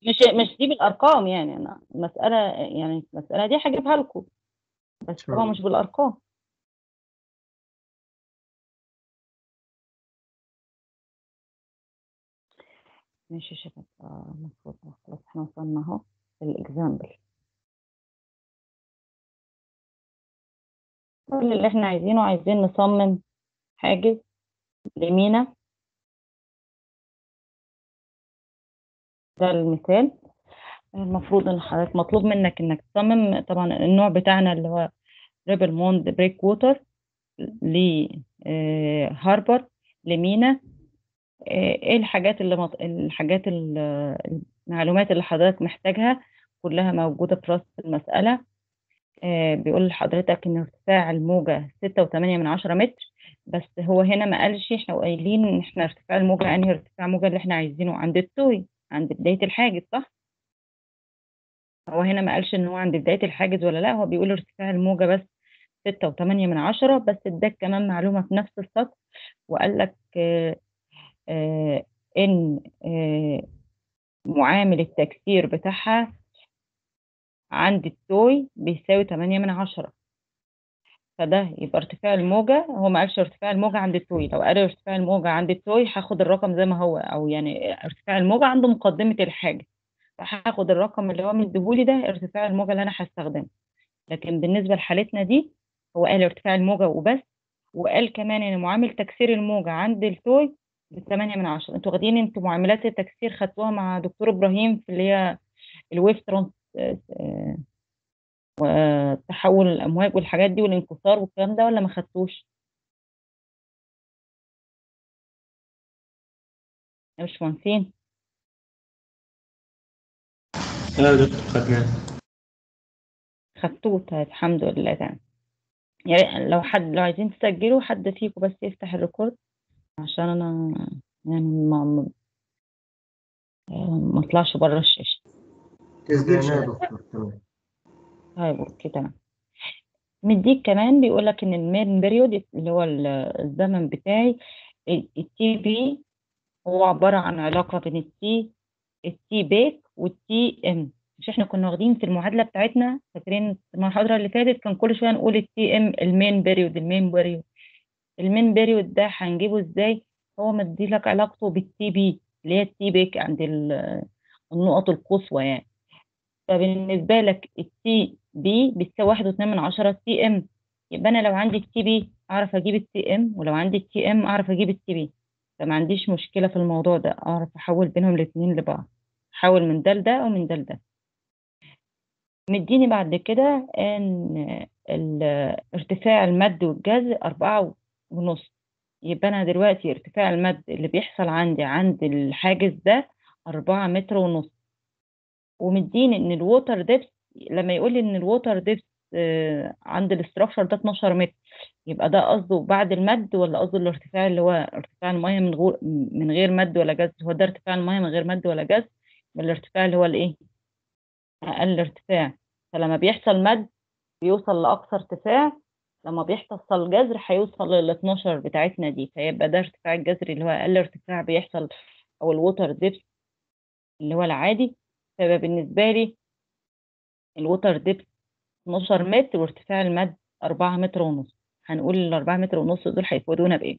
مش مش دي بالارقام يعني انا المساله يعني المساله دي هجيبها لكم بس طبعا مش بالارقام ماشي يا شباب آه، المفروض خلاص احنا وصلنا اهو للاكزامبل كل اللي احنا عايزينه عايزين نصمم حاجز لمينا ده المثال المفروض ان حضرتك مطلوب منك انك تصمم طبعا النوع بتاعنا اللي هو ريبل موند بريك ووتر لهاربر لمينا آه، ايه الحاجات اللي مط... الحاجات ال- المعلومات اللي حضرتك محتاجها كلها موجودة في راس المسألة آه، بيقول لحضرتك ان ارتفاع الموجة ستة وثمانية من عشرة متر بس هو هنا ما قالش احنا قايلين ان احنا ارتفاع الموجة انهي ارتفاع موجة اللي احنا عايزينه عند التوي عند بداية الحاجز صح؟ هو هنا ما قالش ان هو عند بداية الحاجز ولا لا هو بيقول ارتفاع الموجة بس ستة وثمانية من عشرة بس اداك كمان معلومة في نفس السطر وقال لك آه، آه، ان آه، معامل التكسير بتاعها عند التوي بيساوي 8 من عشرة فده يبقى ارتفاع الموجة هو ما قالش ارتفاع الموجة عند التوي لو قال ارتفاع الموجة عند التوي هاخد الرقم زي ما هو أو يعني ارتفاع الموجة عند مقدمة الحاجة فهاخد الرقم اللي هو مديهولي ده ارتفاع الموجة اللي أنا هستخدمه لكن بالنسبة لحالتنا دي هو قال ارتفاع الموجة وبس وقال كمان إن معامل تكسير الموجة عند التوي بثمانية من عشرة انتوا واخدين انتوا معاملات التكسير خدتوها مع دكتور إبراهيم في اللي هي الويف ترانس آه، وتحول الأمواج والحاجات دي والانكسار والكلام ده ولا ما خدتوش؟ يا باشمهندسين لا يا دكتور خدناه خدتوه طيب الحمد لله تمام يعني لو حد لو عايزين تسجلوا حد فيكم بس يفتح الريكورد عشان انا يعني ما ما ما اطلعش بره الشاشة تسجيل يا دكتور تمام طيب اوكي تمام مديك كمان بيقول لك ان المين بيريود اللي هو ال- الزمن بتاعي التي بي هو عبارة عن علاقة بين التي التي بيك والتي ام مش احنا كنا واخدين في المعادلة بتاعتنا فاكرين في المحاضرة اللي فاتت كان كل شوية نقول التي ام المين بيريود المين بيريود المين بيريود ده هنجيبه ازاي هو مدي لك علاقته بالتي بي اللي هي التي بيك عند ال- النقط القصوى يعني فبالنسبة لك التي بي بتساوي واحد واتنين من عشرة تي ام يبقى أنا لو عندي التي بي أعرف أجيب التي ام ولو عندي التي ام أعرف أجيب التي بي فما عنديش مشكلة في الموضوع ده أعرف أحول بينهم الاتنين لبعض أحول من ده لده أو من ده لده مديني بعد كده إن ال- ارتفاع المد والجزر أربعة ونص يبقى أنا دلوقتي ارتفاع المد اللي بيحصل عندي عند الحاجز ده أربعة متر ونص ومديني ان الووتر ديبس لما يقول لي ان الووتر ديبس عند الاستراكشر ده 12 متر يبقى ده قصده بعد المد ولا قصده الارتفاع اللي هو ارتفاع الميه من غير من غير مد ولا جذر هو ده ارتفاع الميه من غير مد ولا جذر يبقى الارتفاع اللي هو الايه اقل ارتفاع فلما بيحصل مد بيوصل لاقصى ارتفاع لما بيحصل جذر هيوصل لل 12 بتاعتنا دي فيبقى ده ارتفاع الجذر اللي هو اقل ارتفاع بيحصل او الووتر ديبس اللي هو العادي فيبقى بالنسبة لي الوتر ديبس 12 متر وارتفاع المد 4 متر ونص هنقول ال 4 متر ونص دول هيفيدونا بإيه؟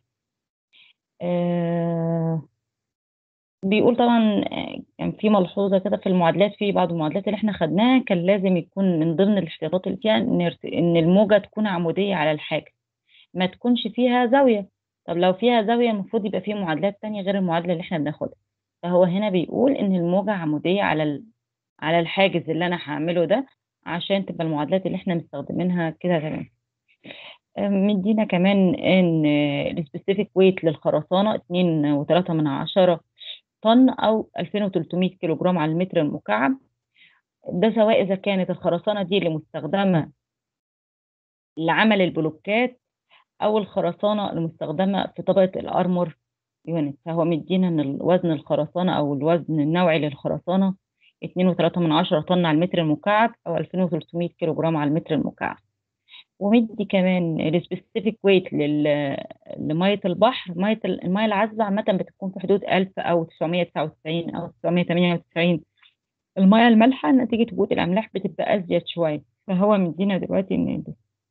آه بيقول طبعا آه، كان في ملحوظة كده في المعادلات في بعض المعادلات اللي احنا خدناها كان لازم يكون من ضمن الاحتياطات اللي فيها ان ارت- ان الموجة تكون عمودية على الحاجة ما تكونش فيها زاوية طب لو فيها زاوية المفروض يبقى في معادلات تانية غير المعادلة اللي احنا بناخدها فهو هنا بيقول ان الموجة عمودية على ال... على الحاجز اللي انا هعمله ده عشان تبقى المعادلات اللي احنا مستخدمينها كده تمام أم، مدينا كمان ان السبيسيفيك ويت للخرسانة اتنين وتلاتة من عشرة طن او 2300 كيلو جرام على المتر المكعب ده سواء اذا كانت الخرسانة دي اللي مستخدمة لعمل البلوكات او الخرسانة المستخدمة في طبقة الارمور يونت فهو مدينا ان الوزن الخرسانة او الوزن النوعي للخرسانة اتنين وتلاتة من عشرة طن على المتر المكعب أو ألفين وتلتمية كيلو جرام على المتر المكعب ومدي كمان السبيسيفيك ويت لمية البحر مية ال- المية العذبة عامة بتكون في حدود ألف أو تسعمية تسعة وتسعين أو تسعمية تمانية وتسعين المياه المالحة نتيجة وجود الأملاح بتبقى أزيد شوية فهو مدينا دلوقتي إن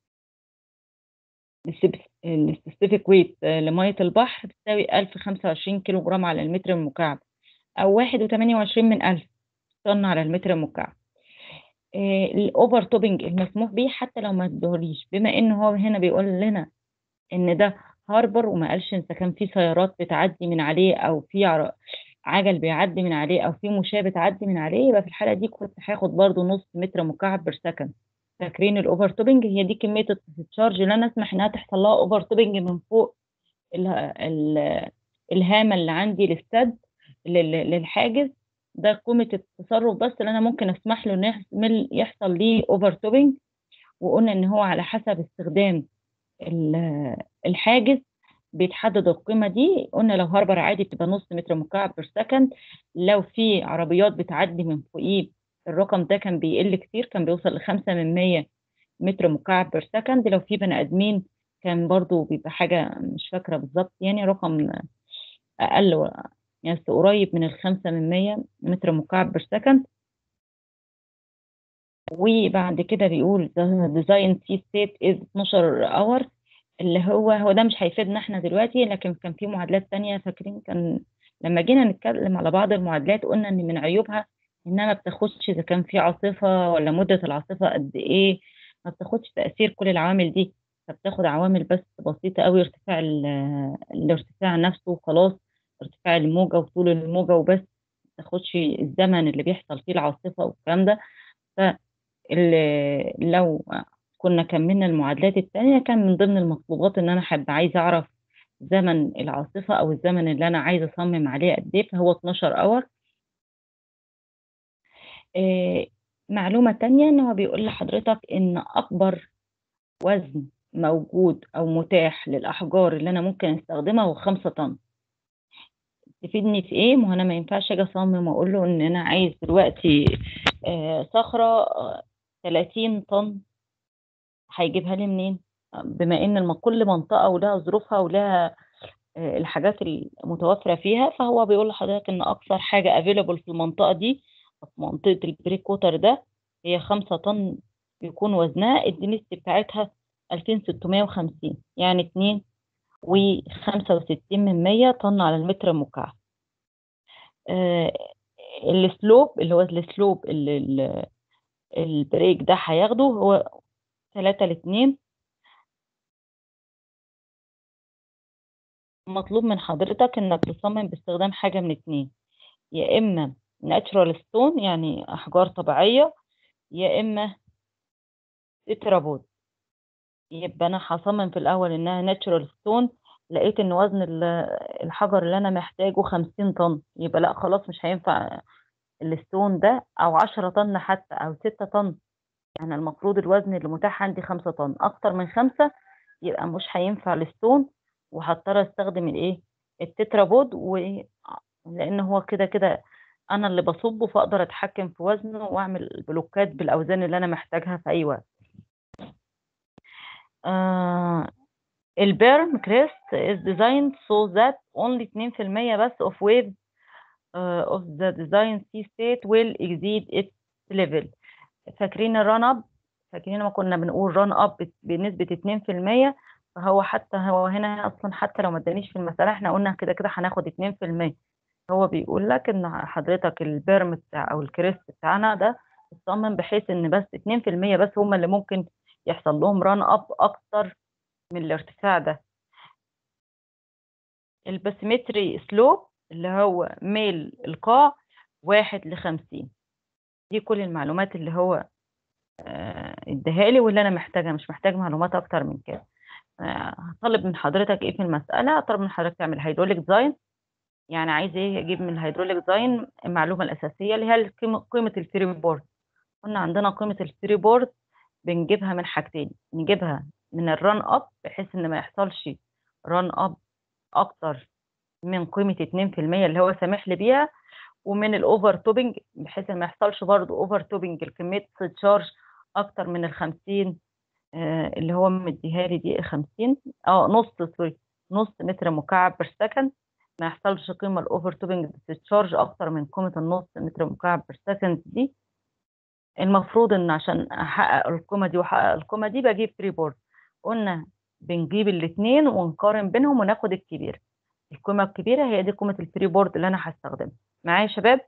السبيسيفيك ويت لمية البحر بتساوي 1025 كيلو جرام على المتر المكعب أو واحد وتمانية وعشرين من ألف طن على المتر المكعب الأوفر توبنج المسموح به حتى لو ما ادهوليش بما إن هو هنا بيقول لنا إن ده هاربر وما قالش إذا كان في سيارات بتعدي من عليه أو في عر- عجل بيعدي من عليه أو في مشاة بتعدي من عليه يبقى في الحالة دي كنت هاخد برضو نص متر مكعب بير سكند فاكرين الاوفر توبنج هي دي كميه التشارج اللي انا اسمح انها تحصل لها اوفر توبنج من فوق ال ال الهامه اللي عندي للسد لل- للحاجز ده قيمه التصرف بس اللي انا ممكن اسمح له ان يحصل يحصل ليه اوفر توبنج وقلنا ان هو على حسب استخدام ال- الحاجز بيتحدد القيمه دي قلنا لو هاربر عادي بتبقى نص متر مكعب بير سكند لو في عربيات بتعدي من فوقيه الرقم ده كان بيقل كتير كان بيوصل لخمسة من مية متر مكعب بير سكند لو في بني آدمين كان برضو بيبقى حاجة مش فاكرة بالظبط يعني رقم أقل و- يعني بس قريب من الخمسة من مية متر مكعب بير سكند وبعد كده بيقول the design sea state is 12 hour اللي هو هو ده مش هيفيدنا احنا دلوقتي لكن كان في معادلات تانية فاكرين كان لما جينا نتكلم على بعض المعادلات قلنا ان من عيوبها انها ما بتاخدش اذا كان في عاصفة ولا مدة العاصفة قد ايه ما بتاخدش تأثير كل العوامل دي فبتاخد عوامل بس بسيطة قوي ارتفاع ال- الارتفاع نفسه وخلاص ارتفاع الموجة وطول الموجة وبس ما بتاخدش الزمن اللي بيحصل فيه العاصفة والكلام ده فال- لو كنا كملنا المعادلات التانية كان من ضمن المطلوبات ان انا حابة عايزة اعرف زمن العاصفة او الزمن اللي انا عايزة اصمم عليه قد ايه فهو 12 اور آه، معلومة تانية ان هو بيقول لحضرتك ان اكبر وزن موجود او متاح للاحجار اللي انا ممكن استخدمها هو خمسة طن تفيدني في ايه ما هو انا ما ينفعش اجي اصمم واقول له ان انا عايز دلوقتي آه، صخرة آه، 30 طن هيجيبها لي منين بما ان الم- كل منطقة ولها ظروفها ولها آه، الحاجات المتوفرة فيها فهو بيقول لحضرتك ان اكثر حاجة افيلبل في المنطقة دي في منطقة البريك ووتر ده هي خمسة طن يكون وزنها الدنسيتي بتاعتها 2650 يعني اتنين وخمسة وستين من مية طن على المتر المكعب آه، السلوب اللي هو السلوب اللي ال- البريك ده هياخده هو تلاتة لاتنين مطلوب من حضرتك انك تصمم باستخدام حاجة من اتنين يا اما ناتشرال ستون يعني احجار طبيعية يا اما تترابود يبقى انا هصمم في الاول انها ناتشرال ستون لقيت ان وزن ال- الحجر اللي انا محتاجه 50 طن يبقى لا خلاص مش هينفع الستون ده او 10 طن حتى او 6 طن يعني المفروض الوزن اللي متاح عندي 5 طن اكتر من 5 يبقى مش هينفع الستون وهضطر استخدم الايه التترابود و لان هو كده كده انا اللي بصبه فاقدر اتحكم في وزنه واعمل بلوكات بالاوزان اللي انا محتاجها في اي وقت آه البيرن كريست is designed so that only 2% بس of wave uh, of the design sea state will exceed its level فاكرين الران اب فاكرين لما كنا بنقول ران اب بنسبة 2% فهو حتى هو هنا اصلا حتى لو ما ادانيش في المسألة احنا قلنا كده كده هناخد 2% هو بيقول لك ان حضرتك البيرم بتاع او الكريست بتاعنا ده تصمم بحيث ان بس 2% بس هم اللي ممكن يحصل لهم ران اب اكتر من الارتفاع ده الباسيمتري سلوب اللي هو ميل القاع واحد لخمسين دي كل المعلومات اللي هو آه، اداها لي واللي انا محتاجها مش محتاج معلومات اكتر من كده آه، هطلب من حضرتك ايه في المسألة هطلب من حضرتك تعمل هيدروليك ديزاين يعني عايز ايه اجيب من الهيدروليك ديزاين المعلومة الأساسية اللي هي القيمة- قيمة الفري بورد قلنا عندنا قيمة الفري بورد بنجيبها من حاجتين نجيبها من الران اب بحيث ان ما يحصلش ران اب اكتر من قيمة 2% اللي هو سامح لي بيها ومن الاوفر توبنج بحيث ان ما يحصلش برضه اوفر توبنج الكمية تشارج اكتر من ال 50 آه، اللي هو مديها لي دي 50 اه نص سوري نص متر مكعب بير سكند ما يحصلش قيمة الأوفر توبنج ديسشارج أكتر من قيمة النص متر مكعب بير سكند دي المفروض إن عشان أحقق القيمة دي وأحقق القيمة دي بجيب فري بورد قلنا بنجيب الاتنين ونقارن بينهم وناخد الكبير القيمة الكبيرة هي دي قيمة الفري بورد اللي أنا هستخدمها معايا يا شباب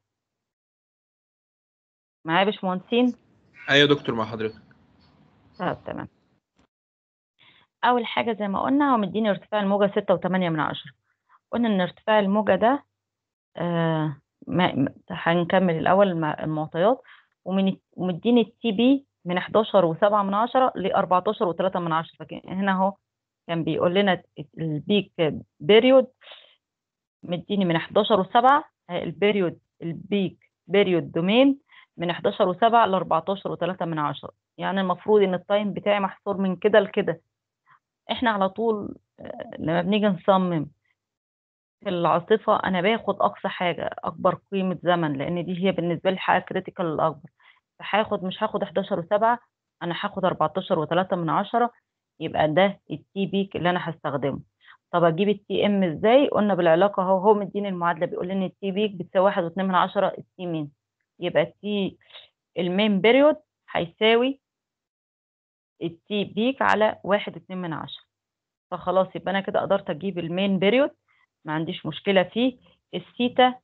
معايا يا باشمهندسين ايوه يا دكتور مع حضرتك طب تمام أول حاجة زي ما قلنا هو مديني ارتفاع الموجة ستة وتمانية من عشرة قلنا إن ارتفاع الموجة ده آه ما ما- هنكمل الأول الم- المعطيات ومن ومديني التي بي من 11 وسبعة من عشرة ل 14 وتلاتة من عشرة فكان هنا أهو كان بيقول لنا البيك بيريود مديني من 11 وسبعة البيريود البيك بيريود دومين من 11 وسبعة ل 14 وتلاتة من عشرة يعني المفروض إن التايم بتاعي محصور من كده لكده احنا على طول آه، لما بنيجي نصمم في العاصفة أنا باخد أقصى حاجة أكبر قيمة زمن لأن دي هي بالنسبة لي حاجة كريتيكال الأكبر فهاخد مش هاخد 11 وسبعة أنا هاخد 14 وتلاتة من عشرة يبقى ده التي بيك اللي أنا هستخدمه طب أجيب التي إم إزاي؟ قلنا بالعلاقة أهو هو مديني المعادلة بيقول لي إن التي بيك بتساوي واحد واتنين من عشرة التي مين يبقى التي المين بيريود هيساوي التي بيك على واحد اتنين من عشرة فخلاص يبقى أنا كده قدرت أجيب المين بيريود ما عنديش مشكلة فيه الثيتا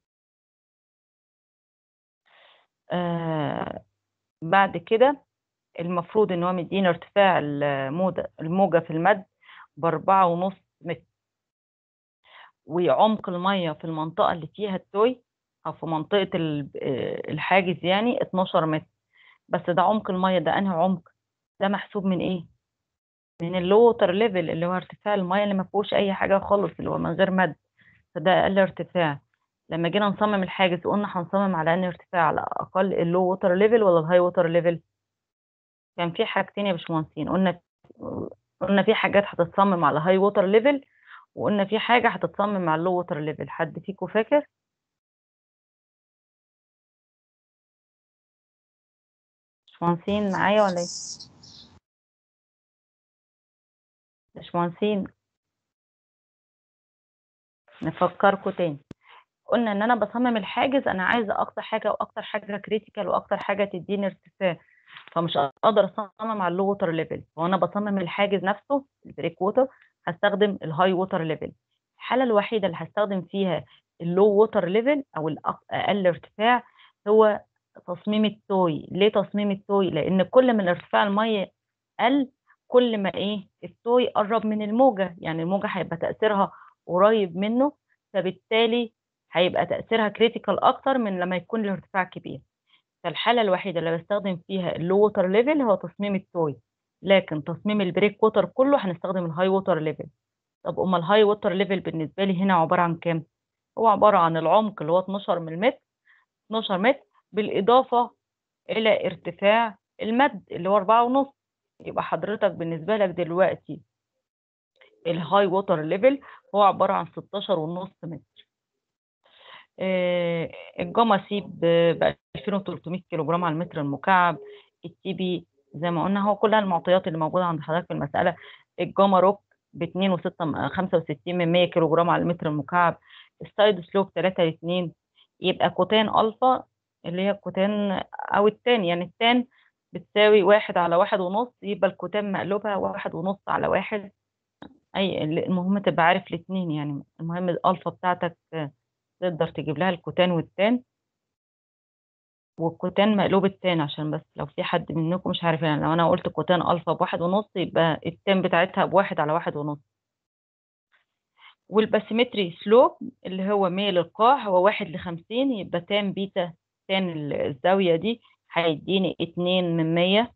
آه بعد كده المفروض ان هو مدينا ارتفاع الموجة الموجة في المد بأربعة ونص متر وعمق المية في المنطقة اللي فيها التوي أو في منطقة ال- آه، الحاجز يعني 12 متر بس ده عمق المية ده أنهي عمق؟ ده محسوب من إيه؟ من اللو ووتر ليفل اللي هو ارتفاع المية اللي ما فيهوش أي حاجة خالص اللي هو من غير مد فده أقل ارتفاع لما جينا نصمم الحاجز قلنا هنصمم على أنهي ارتفاع على أقل اللو ووتر ليفل ولا الهاي ووتر ليفل؟ كان في حاجتين يا باشمهندسين قلنا قلنا في حاجات هتتصمم على هاي ووتر ليفل وقلنا في حاجة هتتصمم على اللو ووتر ليفل حد فيكم فاكر؟ باشمهندسين معايا ولا ايه؟ باشمهندسين نفكركم تاني قلنا ان انا بصمم الحاجز انا عايزه اكتر حاجه واكتر حاجه كريتيكال واكتر حاجه تديني ارتفاع فمش هقدر اصمم على اللو ووتر ليفل وانا بصمم الحاجز نفسه البريك ووتر هستخدم الهاي ووتر ليفل الحاله الوحيده اللي هستخدم فيها اللو ووتر ليفل او الأق- اقل ارتفاع هو تصميم التوي ليه تصميم التوي لان كل ما ارتفاع الميه قل كل ما ايه التوي قرب من الموجه يعني الموجه هيبقى تاثيرها قريب منه فبالتالي هيبقى تاثيرها كريتيكال اكتر من لما يكون الارتفاع كبير فالحاله الوحيده اللي بستخدم فيها اللو ووتر ليفل هو تصميم التوي لكن تصميم البريك ووتر كله هنستخدم الهاي ووتر ليفل طب امال الهاي ووتر ليفل بالنسبه لي هنا عباره عن كام هو عباره عن العمق اللي هو 12 من المتر 12 متر بالاضافه الى ارتفاع المد اللي هو 4 ونص يبقى حضرتك بالنسبه لك دلوقتي الهاي ووتر ليفل هو عباره عن 16 ونص متر آه، الجاما سي ب 2300 كيلو جرام على المتر المكعب التي بي زي ما قلنا هو كلها المعطيات اللي موجوده عند حضرتك في المساله الجاما روك ب 2.6 65 من 100 كيلو جرام على المتر المكعب السايد سلوب 3 ل 2 يبقى كوتان الفا اللي هي الكوتان او التان يعني التان بتساوي واحد على واحد ونص يبقى الكوتان مقلوبها واحد ونص على واحد اي المهم تبقى عارف الاتنين يعني المهم الالفا بتاعتك آه، تقدر تجيب لها الكوتان والتان والكوتان مقلوب التان عشان بس لو في حد منكم مش عارف يعني لو انا قلت كوتان الفا بواحد ونص يبقى التان بتاعتها بواحد على واحد ونص والباسيمتري سلوب اللي هو ميل القاع هو واحد لخمسين يبقى تان بيتا تان ال- الزاوية دي هيديني اتنين من مية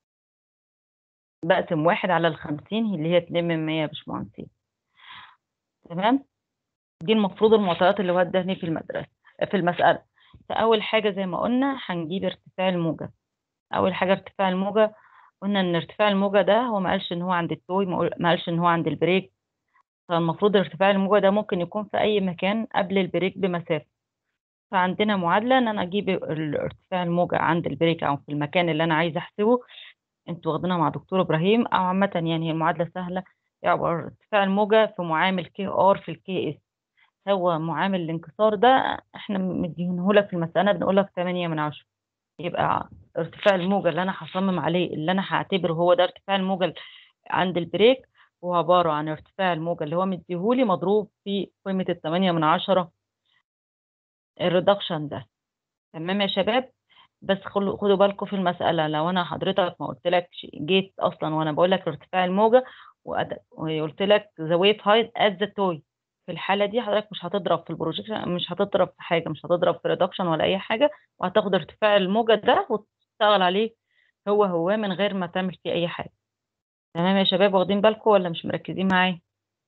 بقسم واحد على الخمسين اللي هي اتنين من مية يا باشمهندسين تمام دي المفروض المعطيات اللي هو اداني في المدرسة في المسألة فأول حاجة زي ما قلنا هنجيب ارتفاع الموجة أول حاجة ارتفاع الموجة قلنا إن ارتفاع الموجة ده هو ما قالش إن هو عند التوي ما قال- ما قالش إن هو عند البريك فالمفروض ارتفاع الموجة ده ممكن يكون في أي مكان قبل البريك بمسافة فعندنا معادلة إن أنا أجيب ال- ارتفاع الموجة عند البريك أو في المكان اللي أنا عايزة أحسبه انتوا واخدينها مع دكتور إبراهيم أو عامة يعني هي المعادلة سهلة يعبر ارتفاع الموجة في معامل كي ار في الكي اس هو معامل الانكسار ده احنا مديهنهولك في المسألة بنقولك تمانية من عشرة يبقى ارتفاع الموجة اللي أنا هصمم عليه اللي أنا هعتبره هو ده ارتفاع الموجة عند البريك هو عبارة عن ارتفاع الموجة اللي هو مديهولي مضروب في قيمة التمانية من عشرة الريدكشن ده تمام يا شباب بس خلوا- خدوا بالكم في المسألة لو أنا حضرتك ما قلت لك جيت أصلا وأنا بقول لك ارتفاع الموجة وأد- وقلت لك the wave height at the toy في الحالة دي حضرتك مش هتضرب في البروجيكشن مش هتضرب في حاجة مش هتضرب في ريدكشن ولا أي حاجة وهتاخد ارتفاع الموجة ده وتشتغل عليه هو هو من غير ما تعمل فيه أي حاجة تمام يا شباب واخدين بالكم ولا مش مركزين معايا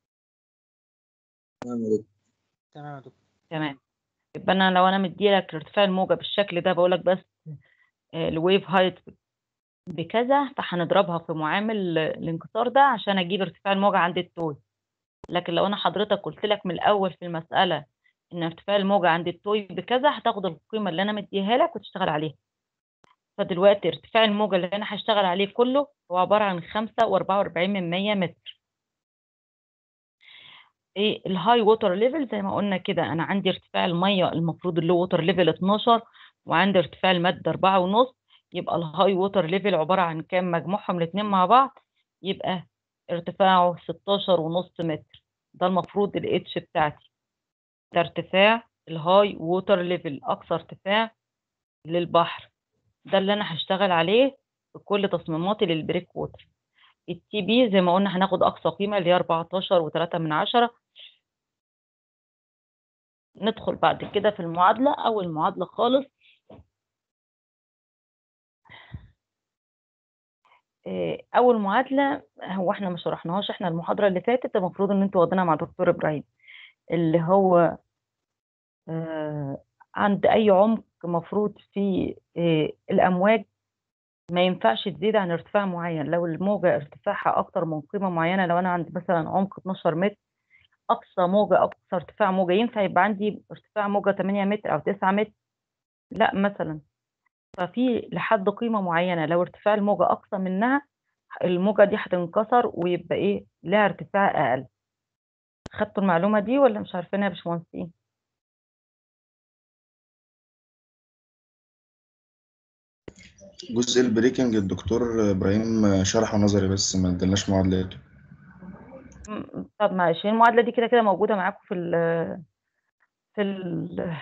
تمام يا دكتور تمام يبقى أنا لو أنا مديلك ارتفاع الموجة بالشكل ده بقولك بس الويف هايت بكذا فهنضربها في معامل الانكسار ده عشان اجيب ارتفاع الموجة عند التوي لكن لو انا حضرتك قلت لك من الاول في المسألة ان ارتفاع الموجة عند التوي بكذا هتاخد القيمة اللي انا مديها لك وتشتغل عليها فدلوقتي ارتفاع الموجة اللي انا هشتغل عليه كله هو عبارة عن خمسة واربعة واربعين من مية متر ايه الهاي ووتر ليفل زي ما قلنا كده انا عندي ارتفاع المية المفروض اللو ووتر ليفل 12 وعندي ارتفاع المادة أربعة ونص يبقى الهاي ووتر ليفل عبارة عن كام مجموعهم الاتنين مع بعض يبقى ارتفاعه 16 ونص متر ده المفروض الاتش بتاعتي ده ارتفاع الهاي ووتر ليفل أقصى ارتفاع للبحر ده اللي أنا هشتغل عليه في كل تصميماتي للبريك ووتر التي بي زي ما قلنا هناخد أقصى قيمة اللي هي 14 وتلاتة من عشرة ندخل بعد كده في المعادلة أول معادلة خالص إيه، اول معادله هو احنا ما شرحناهاش احنا المحاضره اللي فاتت المفروض ان انتوا واخدينها مع دكتور ابراهيم اللي هو آه، عند اي عمق مفروض في إيه، الامواج ما ينفعش تزيد عن ارتفاع معين لو الموجه ارتفاعها اكتر من قيمه معينه لو انا عندي مثلا عمق 12 متر اقصى موجه اقصى ارتفاع موجه ينفع يبقى عندي ارتفاع موجه 8 متر او 9 متر لا مثلا ففي لحد قيمه معينه لو ارتفاع الموجه اقصى منها الموجة دي هتنكسر ويبقى ايه لها ارتفاع اقل خدتوا المعلومة دي ولا مش عارفينها يا باشمهندسين جزء البريكنج الدكتور ابراهيم شرحه نظري بس ما ادالناش معادلات م- طب معلش هي المعادلة دي كده كده موجودة معاكم في ال في ال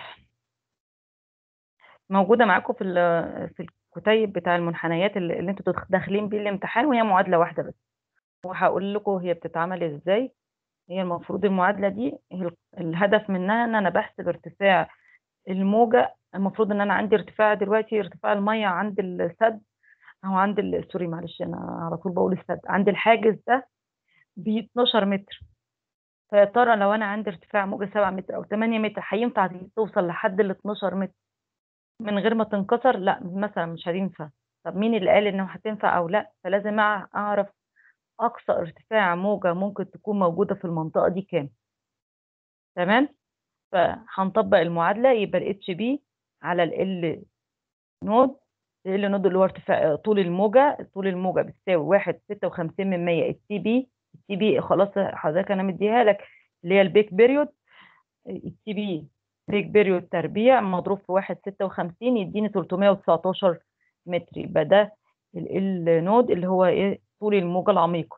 موجودة معاكم في ال في الكتيب بتاع المنحنيات اللي, اللي انتوا داخلين بيه الامتحان وهي معادلة واحدة بس وهقول لكم هي بتتعمل ازاي هي المفروض المعادلة دي هي ال- الهدف منها ان انا بحسب ارتفاع الموجة المفروض ان انا عندي ارتفاع دلوقتي ارتفاع المية عند السد او عند ال- سوري معلش انا على طول بقول السد عند الحاجز ده ب 12 متر فيا ترى لو انا عندي ارتفاع موجة 7 متر او 8 متر هينفع توصل لحد ال 12 متر من غير ما تنكسر لا مثلا مش هتنفع طب مين اللي قال انه هتنفع او لا فلازم أع- اعرف اقصى ارتفاع موجة ممكن تكون موجودة في المنطقة دي كام تمام فهنطبق المعادلة يبقى ال اتش بي على ال ال نود ال نود اللي هو ارتفاع طول الموجة طول الموجة بتساوي واحد ستة وخمسين من مية التي بي التي بي خلاص حضرتك أنا مديها لك اللي هي البيك بيريود التي بي بيك بيريود تربيع مضروب في واحد ستة وخمسين يديني تلتمية وتسعتاشر متر يبقى ده ال ال نود اللي هو ايه طول الموجة العميقة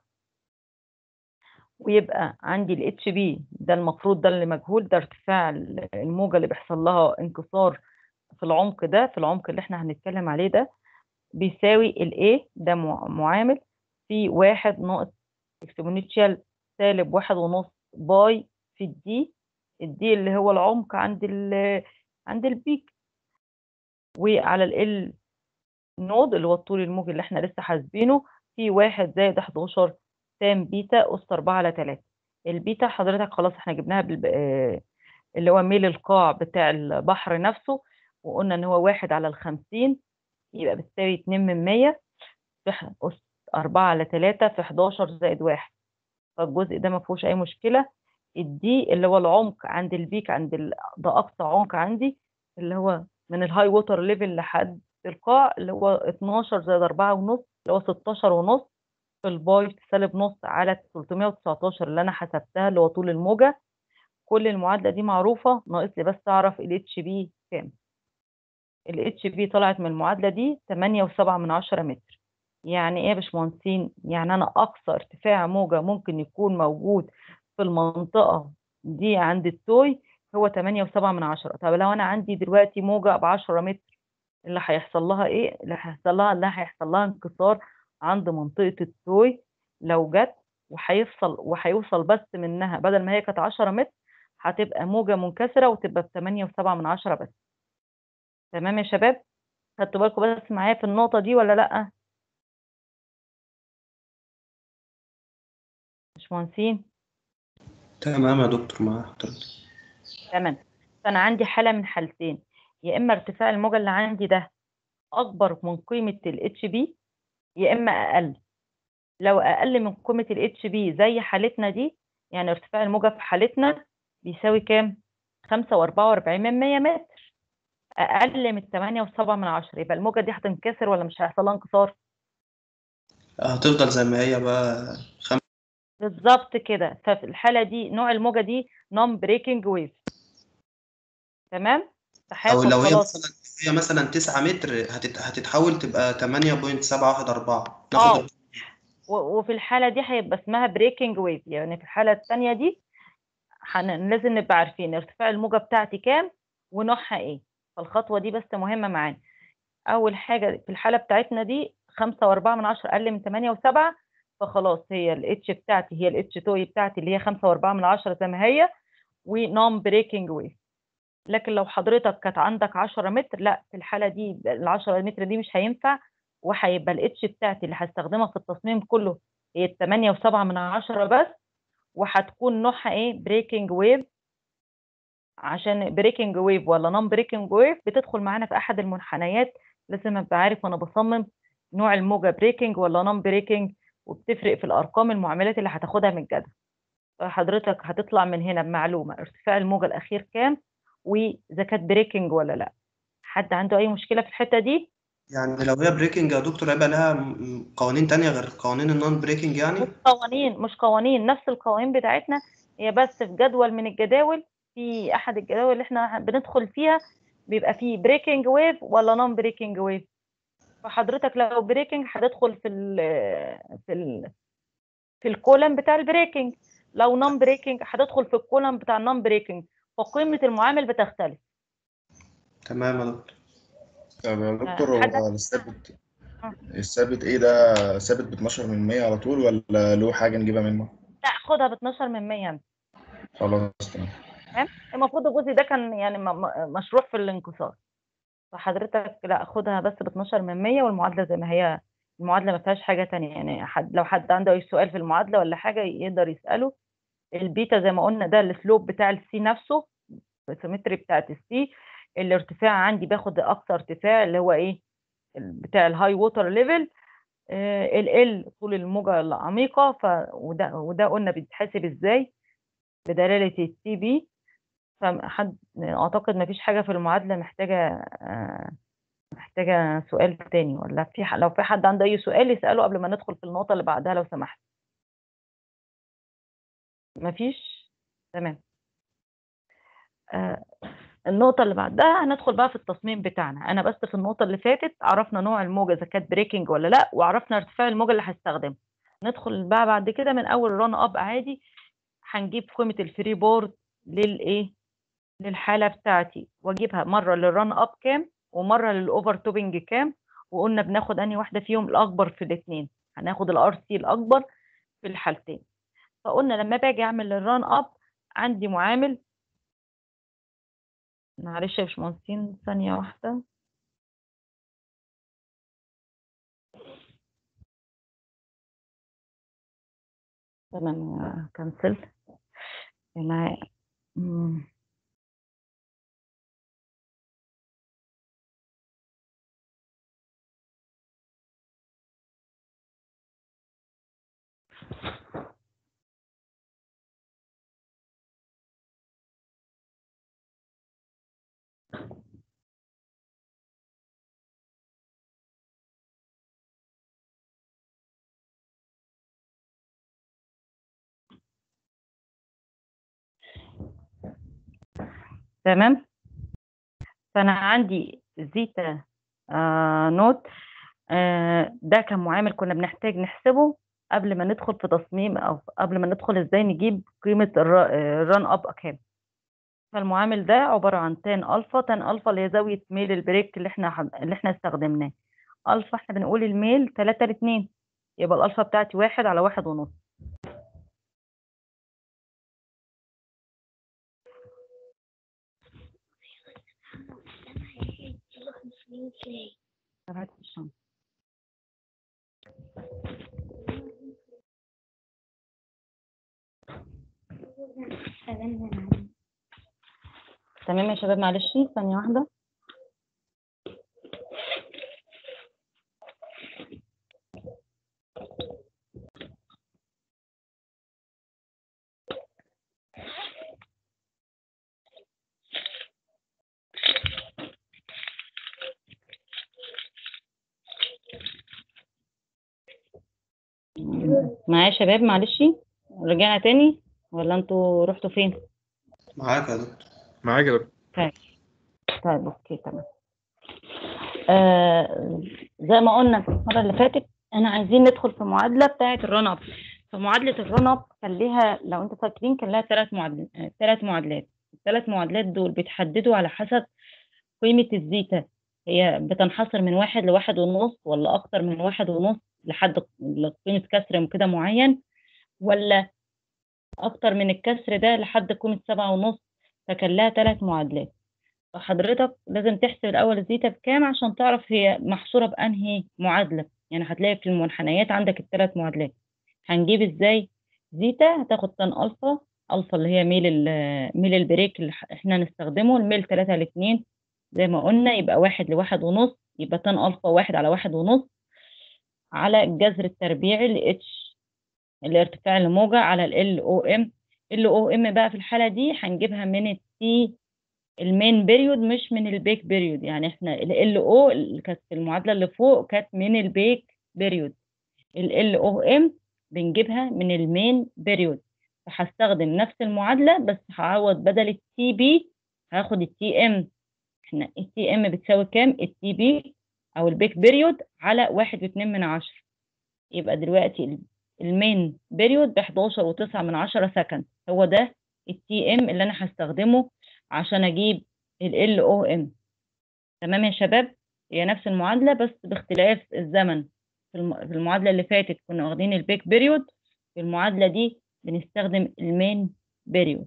ويبقى عندي ال اتش بي ده المفروض ده اللي مجهول ده ارتفاع الموجة اللي بيحصل لها انكسار في العمق ده في العمق اللي احنا هنتكلم عليه ده بيساوي ال A ده مع- معامل في واحد ناقص اكسبوننشال سالب واحد ونص باي في الدي الدي اللي هو العمق عند ال عند البيك وعلى ال نود اللي هو الطول الموجي اللي احنا لسه حاسبينه في واحد زائد 11 تان بيتا أس 4 على 3 البيتا حضرتك خلاص احنا جبناها بالب... آه، اللي هو ميل القاع بتاع البحر نفسه وقلنا ان هو واحد على الخمسين يبقى بتساوي اتنين من مية في ح- أس أربعة على تلاتة في حداشر زائد واحد فالجزء ده ما فيهوش أي مشكلة الدي اللي هو العمق عند البيك عند ال... ده أقصى عمق عندي اللي هو من الهاي ووتر ليفل لحد القاع اللي هو 12 زائد أربعة ونص اللي هو 16 ونص في الباي سالب نص على 319 اللي أنا حسبتها اللي هو طول الموجة كل المعادلة دي معروفة ناقص لي بس أعرف ال HB كام ال HB طلعت من المعادلة دي تمانية وسبعة من عشرة متر يعني إيه يا باشمهندسين؟ يعني أنا أقصى ارتفاع موجة ممكن يكون موجود في المنطقة دي عند التوي هو تمانية وسبعة من عشرة طب لو أنا عندي دلوقتي موجة بعشرة متر اللي هيحصل لها إيه؟ اللي هيحصل لها اللي هيحصل لها انكسار عند منطقة التوي لو جت وهيفصل وهيوصل بس منها بدل ما هي كانت 10 متر هتبقى موجة منكسرة وتبقى ب 8 و7 من عشرة بس تمام يا شباب خدتوا بالكم بس معايا في النقطة دي ولا لأ مش مهندسين تمام يا دكتور مع حضرتك تمام فأنا عندي حالة من حالتين يا إما ارتفاع الموجة اللي عندي ده أكبر من قيمة ال HB يا إما أقل لو أقل من قيمة ال HB زي حالتنا دي يعني ارتفاع الموجة في حالتنا بيساوي كام؟ خمسة وأربعة وأربعين من مية متر أقل من تمانية وسبعة من عشرة يبقى الموجة دي هتنكسر ولا مش هيحصل لها انكسار؟ هتفضل زي ما هي بقى خم... بالظبط كده ففي الحالة دي نوع الموجة دي نون بريكنج ويف تمام؟ او فهياخد لو هي خلاص مثلا هي مثلا 9 متر هتت... هتتحول تبقى 8.714 اه ناخد و- وفي الحالة دي هيبقى اسمها بريكنج ويف يعني في الحالة التانية دي حن... لازم نبقى عارفين ارتفاع الموجة بتاعتي كام ونوعها ايه فالخطوة دي بس مهمة معانا أول حاجة في الحالة بتاعتنا دي خمسة وأربعة من عشرة أقل من تمانية وسبعة فخلاص هي ال H بتاعتي هي ال H توي بتاعتي اللي هي خمسة وأربعة من عشرة زي ما هي ونون بريكنج ويف لكن لو حضرتك كانت عندك 10 متر لا في الحالة دي ال 10 متر دي مش هينفع وهيبقى الاتش بتاعتي اللي هستخدمها في التصميم كله هي ال 8 و7 من عشرة بس وهتكون نوعها ايه بريكنج ويف عشان بريكنج ويف ولا نون بريكنج ويف بتدخل معانا في احد المنحنيات لازم ابقى عارف وانا بصمم نوع الموجة بريكنج ولا نون بريكنج وبتفرق في الارقام المعاملات اللي هتاخدها من الجدول فحضرتك هتطلع من هنا بمعلومة ارتفاع الموجة الأخير كام وإذا كانت بريكنج ولا لا حد عنده أي مشكلة في الحتة دي؟ يعني لو هي بريكنج يا دكتور هيبقى لها م- قوانين تانية غير قوانين النون بريكنج يعني مش قوانين مش قوانين نفس القوانين بتاعتنا هي بس في جدول من الجداول في أحد الجداول اللي احنا بندخل فيها بيبقى فيه بريكنج ويف ولا نون بريكنج ويف فحضرتك لو بريكنج هتدخل في ال في ال في الكولم بتاع البريكنج لو نون بريكنج هتدخل في الكولم بتاع النون بريكنج فقيمة المعامل بتختلف تمام يا دكتور طب يا دكتور حد- هو الثابت آه. الثابت ايه ده ثابت ب 12 من 100 على طول ولا له حاجة نجيبها منه؟ لا خدها ب 12 من 100 انت خلاص تمام المفروض الجزء ده كان يعني م- م- مشروع في الانكسار فحضرتك لا خدها بس ب 12 من 100 والمعادلة زي ما هي المعادلة ما فيهاش حاجة تانية يعني حد لو حد عنده أي سؤال في المعادلة ولا حاجة يقدر يسأله البيتا زي ما قلنا ده السلوب بتاع السي نفسه السيمتري بتاعت السي الارتفاع عندي باخد أقصى ارتفاع اللي هو إيه ال- بتاع الهاي ووتر ليفل ال ال طول الموجة العميقة ف وده وده قلنا بيتحسب ازاي بدلالة التي بي فحد اعتقد ما فيش حاجة في المعادلة محتاجة آه، محتاجة سؤال تاني ولا في ح- لو في حد عنده اي سؤال يسأله قبل ما ندخل في النقطة اللي بعدها لو سمحت ما فيش تمام آه، النقطة اللي بعدها هندخل بقى في التصميم بتاعنا أنا بس في النقطة اللي فاتت عرفنا نوع الموجة إذا كانت بريكنج ولا لأ وعرفنا ارتفاع الموجة اللي هستخدمها ندخل بقى بعد كده من أول ران أب عادي هنجيب قيمة الفري بورد للإيه للحالة بتاعتي وأجيبها مرة للران أب كام ومرة للأوفر توبنج كام وقلنا بناخد أنهي واحدة فيهم الأكبر في الاتنين هناخد الار سي الأكبر في الحالتين فقلنا لما باجي أعمل الران أب عندي معامل معلش يا باشمهندسين ثانية واحدة تمام كنسل معايا مم. تمام فانا عندي زيتا آه نوت آه ده كان معامل كنا بنحتاج نحسبه قبل ما ندخل في تصميم او قبل ما ندخل ازاي نجيب قيمه الران اب كام فالمعامل ده عباره عن تان الفا تان الفا اللي هي زاويه ميل البريك اللي احنا حد- اللي احنا استخدمناه الفا احنا بنقول الميل 3 ل 2 يبقى الالفا بتاعتي واحد على واحد ونص تبعت الشمس. تمام يا شباب معلش ثانية واحدة معايا يا شباب معلش رجعنا تاني ولا انتوا رحتوا فين؟ معاك يا دكتور معاك يا دكتور طيب اوكي تمام آه زي ما قلنا في المره اللي فاتت انا عايزين ندخل في معادله بتاعه الرن اب فمعادله الرن اب كان ليها لو انتوا فاكرين كان لها ثلاث معادلات ثلاث معادلات الثلاث معادلات دول بيتحددوا على حسب قيمه الزيتا هي بتنحصر من واحد لواحد ونص ولا اكتر من واحد ونص لحد قيمه كسر كده معين ولا اكتر من الكسر ده لحد قيمه سبعة ونص فكان لها ثلاث معادلات فحضرتك لازم تحسب الأول الزيتا بكام عشان تعرف هي محصورة بأنهي معادلة يعني هتلاقي في المنحنيات عندك الثلاث معادلات هنجيب ازاي زيتا هتاخد تان ألفا ألفا اللي هي ميل ال- ميل البريك اللي ح- احنا نستخدمه الميل تلاتة لاتنين زي ما قلنا يبقى واحد لواحد ونص يبقى تان ألفا واحد على واحد ونص على الجذر التربيعي ل اتش اللي ارتفاع الموجة على ال او ام ال او ام بقى في الحالة دي هنجيبها من التي المين بيريود مش من البيك بيريود يعني احنا ال او اللي كانت في المعادله اللي فوق كانت من البيك بيريود ال او ام بنجيبها من المين بيريود فهستخدم نفس المعادله بس هعوض بدل التي بي هاخد التي ام احنا التي ام بتساوي كام التي بي او البيك بيريود على واحد واتنين من عشرة يبقى دلوقتي المين بيريود ب 11 وتسعة من عشرة سكند هو ده التي ام اللي انا هستخدمه عشان اجيب ال او ام تمام يا شباب هي نفس المعادله بس باختلاف الزمن في الم- في المعادله اللي فاتت كنا واخدين البيك بيريود في المعادله دي بنستخدم المين بيريود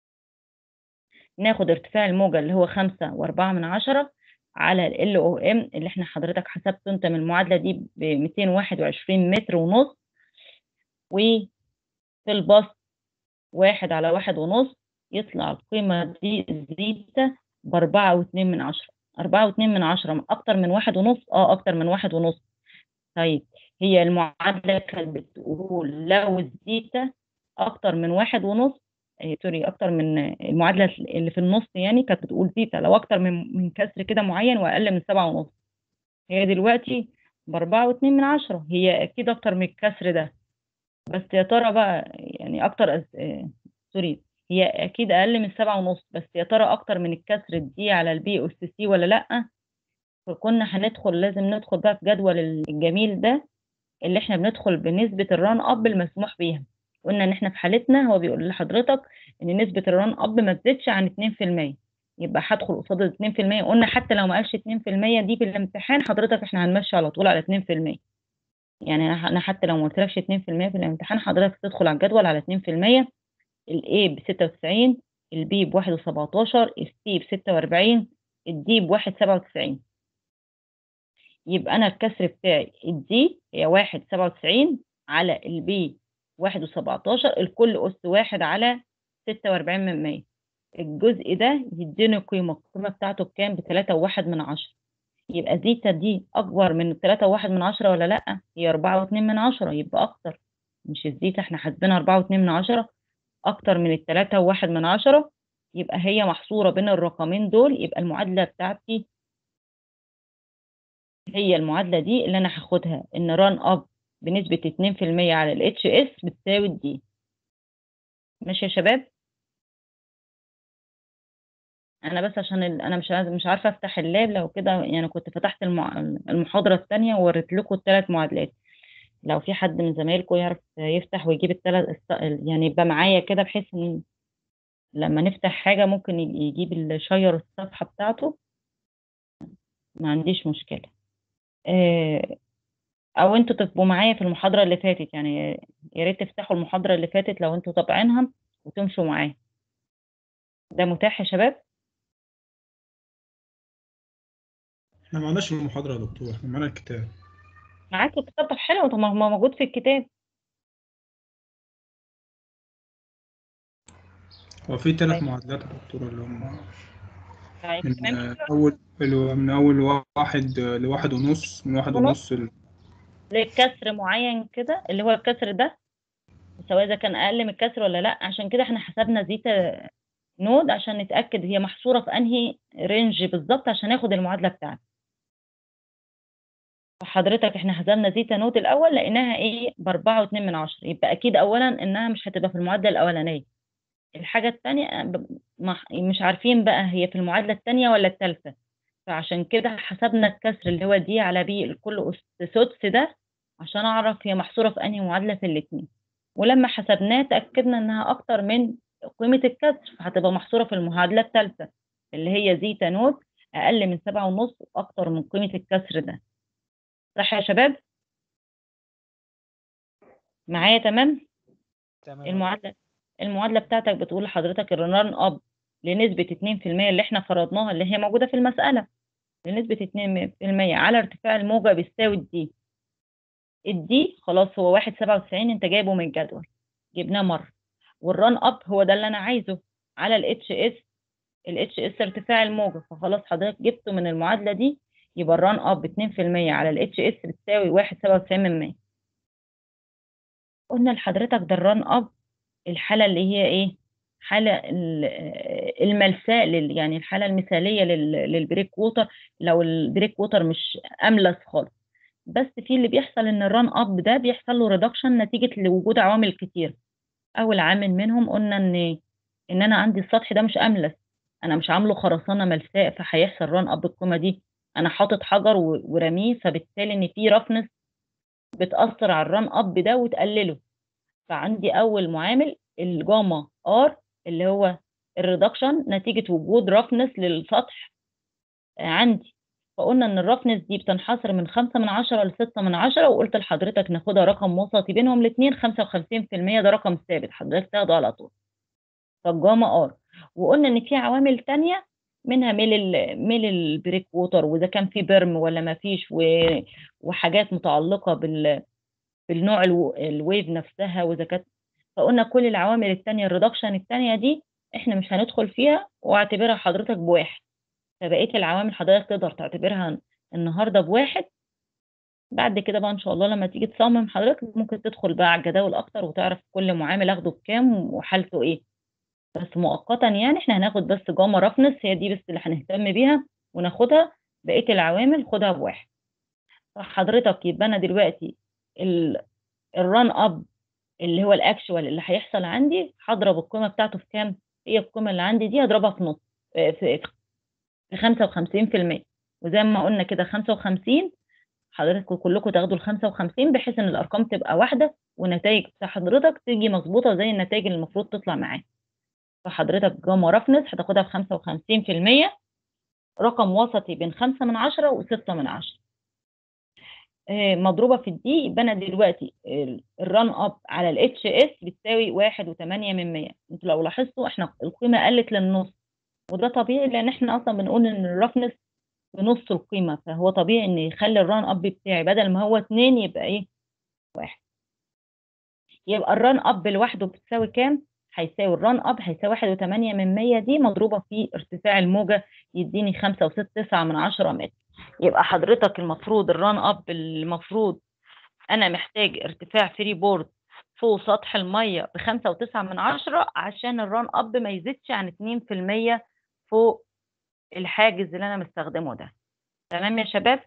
ناخد ارتفاع الموجة اللي هو خمسة وأربعة من عشرة على ال او ام اللي احنا حضرتك حسبته انت من المعادلة دي ب 221 متر ونص وفي البسط واحد على واحد ونص يطلع القيمة دي زيتا بأربعة واتنين من عشرة أربعة واتنين من عشرة أكتر من واحد ونص اه أكتر من واحد ونص طيب هي المعادلة كانت بتقول لو الزيتا أكتر من واحد ونص آه، سوري أكتر من المعادلة اللي في النص يعني كانت بتقول زيتا لو أكتر من من كسر كده معين وأقل من سبعة ونص هي دلوقتي بأربعة واتنين من عشرة هي أكيد أكتر من الكسر ده بس يا ترى بقى يعني أكتر أز... آه، سوري هي أكيد أقل من سبعة ونص بس يا ترى أكتر من الكسر دي على البي أس سي ولا لأ فكنا هندخل لازم ندخل بقى في جدول الجميل ده اللي احنا بندخل بنسبة الران اب المسموح بيها قلنا ان احنا في حالتنا هو بيقول لحضرتك ان نسبة الران اب ما تزيدش عن 2% يبقى هدخل قصاد ال 2% قلنا حتى لو ما قالش 2% دي في الامتحان حضرتك احنا هنمشي على طول على 2% يعني انا أنا حتى لو ما قلتلكش 2% في الامتحان حضرتك تدخل على الجدول على 2% الاي ب 96 البي ب 1.17 السي ب 46 الدي ب 1.97 يبقى انا الكسر بتاعي الدي هي واحد سبعة وتسعين على البي واحد وسبعتاشر الكل أس واحد على ستة وأربعين من مية الجزء ده يديني قيمة القيمة بتاعته بكام بتلاتة وواحد من عشرة يبقى زيتا دي أكبر من تلاتة وواحد من عشرة ولا لأ هي أربعة واتنين من عشرة يبقى أكتر مش الزيتا احنا حاسبينها أربعة واتنين من عشرة أكتر من التلاتة وواحد من عشرة يبقى هي محصورة بين الرقمين دول يبقى المعادلة بتاعتي هي المعادلة دي اللي أنا هاخدها إن ران أب بنسبة 2% على ال HS بتساوي دي ماشي يا شباب انا بس عشان ال... انا مش عايز- مش عارفه افتح اللاب لو كده يعني كنت فتحت الم... المحاضره الثانيه ووريت لكم الثلاث معادلات لو في حد من زمايلكم يعرف يفتح ويجيب الثلاث يعني يبقى معايا كده بحيث ان لما نفتح حاجه ممكن ي- يجيب الشير الصفحه بتاعته ما عنديش مشكله آه، او انتوا تبقوا معايا في المحاضره اللي فاتت يعني يا ريت تفتحوا المحاضره اللي فاتت لو انتوا طابعينها وتمشوا معايا ده متاح يا شباب احنا ما عندناش المحاضرة يا دكتور احنا معانا الكتاب معاك الكتاب طب حلو طب ما هو موجود في الكتاب هو في ثلاث طيب. معادلات يا دكتور اللي هم طيب من تمام آه، أول اللي هو من أول واحد آه، لواحد ونص من واحد ونص. ونص ال- لكسر معين كده اللي هو الكسر ده سواء اذا كان اقل من الكسر ولا لا عشان كده احنا حسبنا زيتا نود عشان نتاكد هي محصوره في انهي رينج بالظبط عشان ناخد المعادله بتاعتنا فحضرتك احنا حسبنا زيتا نود الاول لقيناها ايه باربعة واتنين من عشرة يبقى اكيد اولا انها مش هتبقى في المعادله الاولانيه الحاجه الثانيه مش عارفين بقى هي في المعادله الثانيه ولا الثالثه فعشان كده حسبنا الكسر اللي هو دي على بي الكل أس سدس ده عشان اعرف هي محصوره في انهي معادله في الاثنين ولما حسبناه تاكدنا انها اكتر من قيمه الكسر فهتبقى محصوره في المعادله الثالثه اللي هي زيتا نود اقل من سبعة ونص واكتر من قيمه الكسر ده صح يا شباب معايا تمام تمام المعادله المعادله بتاعتك بتقول لحضرتك الرن اب لنسبه 2% اللي احنا فرضناها اللي هي موجوده في المساله لنسبه 2% على ارتفاع الموجه بيساوي الدي الدي خلاص هو 1.97 انت جايبه من الجدول جبناه مره والران اب هو ده اللي انا عايزه على الاتش اس الاتش اس ارتفاع الموجه فخلاص حضرتك جبته من المعادله دي يبقى الران اب 2% على الاتش اس بتساوي 1.97 من 100 قلنا لحضرتك ده الران اب الحاله اللي هي ايه حاله ال- الملساء لل يعني الحاله المثاليه لل- للبريك ووتر لو البريك ووتر مش املس خالص بس في اللي بيحصل ان الران اب ده بيحصل له ريدكشن نتيجه لوجود عوامل كتير اول عامل منهم قلنا ان ان انا عندي السطح ده مش املس انا مش عامله خرسانه ملساء فهيحصل ران اب القيمه دي انا حاطط حجر و- ورميه فبالتالي ان في رفنس بتاثر على الران اب ده وتقلله فعندي اول معامل الجاما ار اللي هو الريدكشن نتيجه وجود رفنس للسطح عندي فقلنا ان الرفنس دي بتنحصر من خمسة من عشرة لستة من عشرة وقلت لحضرتك ناخدها رقم وسطي بينهم الاثنين خمسة وخمسين في المية ده رقم ثابت حضرتك تاخده على طول فالجاما ار وقلنا ان في عوامل تانية منها ميل ال ميل البريك ووتر واذا كان في بيرم ولا ما فيش و- وحاجات متعلقه بال بالنوع الو- الويف نفسها واذا كانت فقلنا كل العوامل التانية الريدكشن التانية دي احنا مش هندخل فيها واعتبرها حضرتك بواحد فبقيه العوامل حضرتك تقدر تعتبرها النهارده بواحد بعد كده بقى ان شاء الله لما تيجي تصمم حضرتك ممكن تدخل بقى على الجداول اكتر وتعرف كل معامل اخده بكام وحالته ايه بس مؤقتا يعني احنا هناخد بس جاما رفنس هي دي بس اللي هنهتم بيها وناخدها بقيه العوامل خدها بواحد فحضرتك يبقى انا دلوقتي ال- الران اب اللي هو الاكشوال اللي هيحصل عندي هضرب القيمه بتاعته في كام هي القيمه اللي عندي دي هضربها في نص آه، في في 55% وزي ما قلنا كده 55 حضرتك كلكم تاخدوا ال 55 بحيث ان الارقام تبقى واحده والنتائج بتاع حضرتك تيجي مظبوطه زي النتائج اللي المفروض تطلع معاك فحضرتك جاما رفنس هتاخدها ب 55% رقم وسطي بين 5 من 10 و6 من 10 آه، مضروبه في الدي يبقى انا دلوقتي ال- الران اب على الاتش اس بتساوي 1.8 من 100 انتوا لو لاحظتوا احنا القيمه قلت للنص وده طبيعي لان احنا اصلا بنقول ان الرفنس بنص القيمه فهو طبيعي ان يخلي الران اب بتاعي بدل ما هو 2 يبقى ايه واحد يبقى الران اب لوحده بتساوي كام هيساوي الران اب هيساوي 1.8 من 100 دي مضروبه في ارتفاع الموجه يديني 5.6 من 10 متر يبقى حضرتك المفروض الران اب المفروض انا محتاج ارتفاع فري بورد فوق سطح الميه بخمسة وتسعة من عشرة عشان الران اب ما يزيدش عن اتنين في المية فوق الحاجز اللي انا مستخدمه ده تمام يا شباب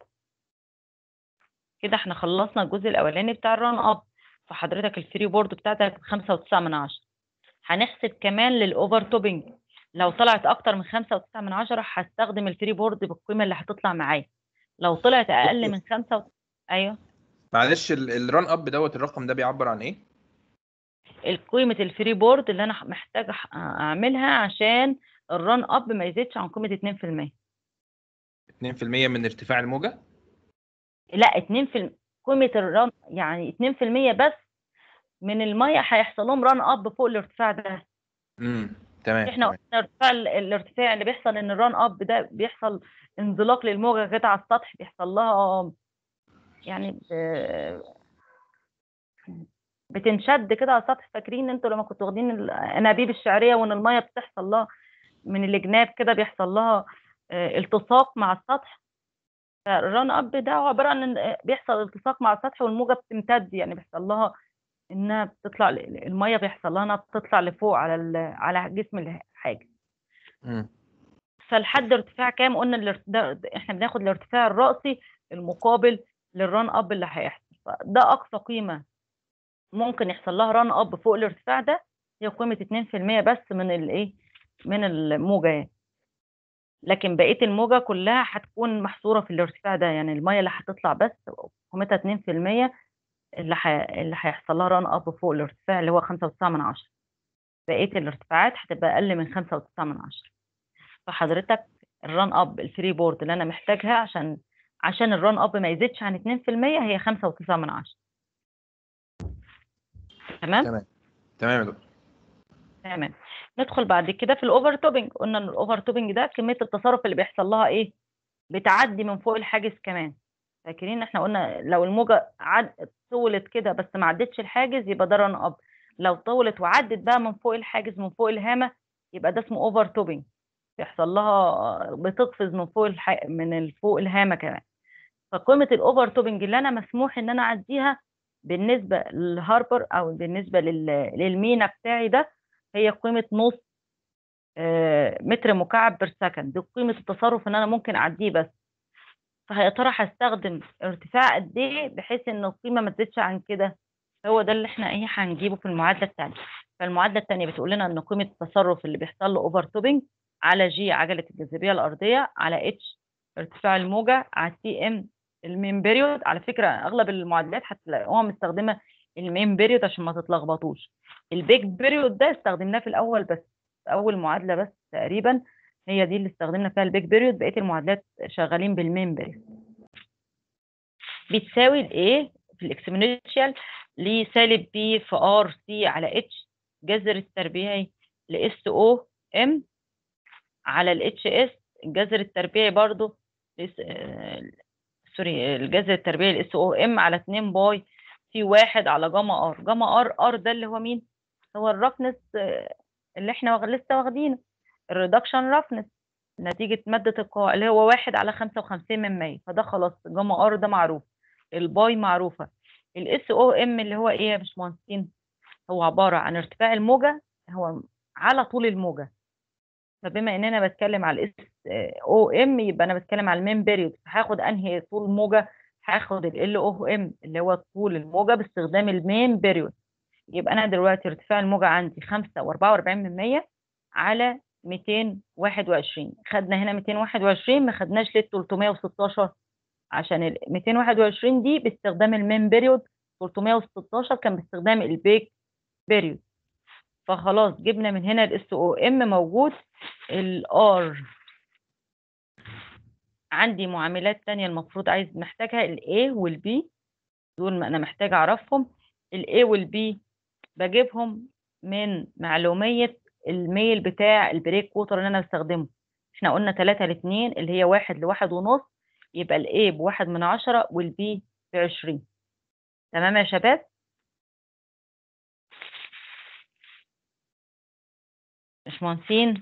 كده احنا خلصنا الجزء الاولاني بتاع الران اب فحضرتك الفري بورد بتاعتك بخمسة وتسعة من عشرة هنحسب كمان للاوفر توبنج لو طلعت اكتر من خمسة وتسعة من عشرة هستخدم الفري بورد بالقيمة اللي هتطلع معايا لو طلعت اقل من خمسة و... ايوه معلش ال- الران اب دوت الرقم ده بيعبر عن ايه؟ قيمة الفري بورد اللي انا محتاجة أح- اعملها عشان الران اب ما يزيدش عن قيمة 2% 2% من ارتفاع الموجة لا 2% قيمة الران يعني 2% بس من المية هيحصل لهم ران اب فوق الارتفاع ده امم تمام احنا تمام. قلنا ارتفاع ال- الارتفاع اللي بيحصل ان الران اب ده بيحصل انزلاق للموجة كده على السطح بيحصل لها يعني ب- بتنشد كده على السطح فاكرين انتوا لما كنتوا واخدين الانابيب الشعريه وان الميه بتحصل لها من الجناب كده بيحصل لها آه، التصاق مع السطح فالران اب ده عباره عن ان بيحصل التصاق مع السطح والموجه بتمتد يعني بيحصل لها انها بتطلع الميه بيحصل لها انها بتطلع لفوق على ال- على جسم الحاجه مم. فلحد ارتفاع كام قلنا الارت- ده ده- احنا بناخد الارتفاع الرأسي المقابل للران اب اللي هيحصل ده اقصى قيمه ممكن يحصل لها ران اب فوق الارتفاع ده هي قيمه 2% بس من الايه من الموجه يعني لكن بقيه الموجه كلها هتكون محصوره في الارتفاع ده يعني الميه اللي هتطلع بس قيمتها 2% اللي ح... اللي هيحصل لها ران اب فوق الارتفاع اللي هو 5.9 من عشرة بقيه الارتفاعات هتبقى اقل من 5.9 من عشرة فحضرتك الران اب الفري بورد اللي انا محتاجها عشان عشان الران اب ما يزيدش عن 2% هي 5.9 من عشرة تمام تمام تمام يا دكتور تمام ندخل بعد كده في الاوفر توبنج قلنا ان الاوفر توبنج ده كميه التصرف اللي بيحصل لها ايه بتعدي من فوق الحاجز كمان فاكرين احنا قلنا لو الموجه عد طولت كده بس ما عدتش الحاجز يبقى ده ران اب لو طولت وعدت بقى من فوق الحاجز من فوق الهامه يبقى ده اسمه اوفر توبنج بيحصل لها بتقفز من فوق الح... من ال- فوق الهامه كمان فقيمه الاوفر توبنج اللي انا مسموح ان انا اعديها بالنسبه للهاربر او بالنسبه لل... للمينا بتاعي ده هي قيمه نص آه، متر مكعب بير سكند دي قيمه التصرف ان انا ممكن اعديه بس فيا ترى هستخدم ارتفاع قد ايه بحيث ان القيمه ما تزيدش عن كده هو ده اللي احنا ايه هنجيبه في المعادله الثانيه فالمعادله الثانيه بتقول لنا ان قيمه التصرف اللي بيحصل له اوفر توبنج على جي عجله الجاذبيه الارضيه على اتش ارتفاع الموجه على تي ام المين بيريود على فكره اغلب المعادلات هتلاقوها مستخدمه المين بيريود عشان ما تتلخبطوش البيج بيريود ده استخدمناه في الاول بس في اول معادله بس تقريبا هي دي اللي استخدمنا فيها البيج بيريود بقيه المعادلات شغالين بالمين بيريود بتساوي الايه في الاكسبوننشال لسالب بي في ار سي على اتش جذر التربيعي لاس او ام على الاتش اس الجذر التربيعي برضو لس... آه، سوري الجذر التربيعي لاس او ام على 2 باي في واحد على جاما ار جاما ار ار ده اللي هو مين هو الرفنس آه، اللي احنا واخ- لسه واخدينه الريدكشن رفنس نتيجة مادة القاع اللي هو واحد على خمسة وخمسين من مية فده خلاص جاما ار ده معروف الباي معروفة الاس او ام اللي هو ايه يا باشمهندسين هو عبارة عن ارتفاع الموجة هو على طول الموجة فبما ان انا بتكلم على الاس او ام يبقى انا بتكلم على المين بيريود هاخد انهي طول موجة هاخد ال او ام اللي هو طول الموجة باستخدام المين بيريود يبقى انا دلوقتي ارتفاع الموجة عندي خمسة واربعة واربعين من مية على 221 خدنا هنا 221 ما خدناش ليه 316 عشان ال 221 دي باستخدام المين بيريود 316 كان باستخدام البيك بيريود فخلاص جبنا من هنا الاس او ام موجود الار عندي معاملات تانية المفروض عايز محتاجها الاي والبي دول ما انا محتاجة اعرفهم الاي والبي بجيبهم من معلومية الميل بتاع البريك ووتر اللي انا بستخدمه احنا قلنا 3 ل 2 اللي هي واحد لواحد ونص يبقى الاي بواحد من عشرة والبي بعشرين تمام يا شباب باشمهندسين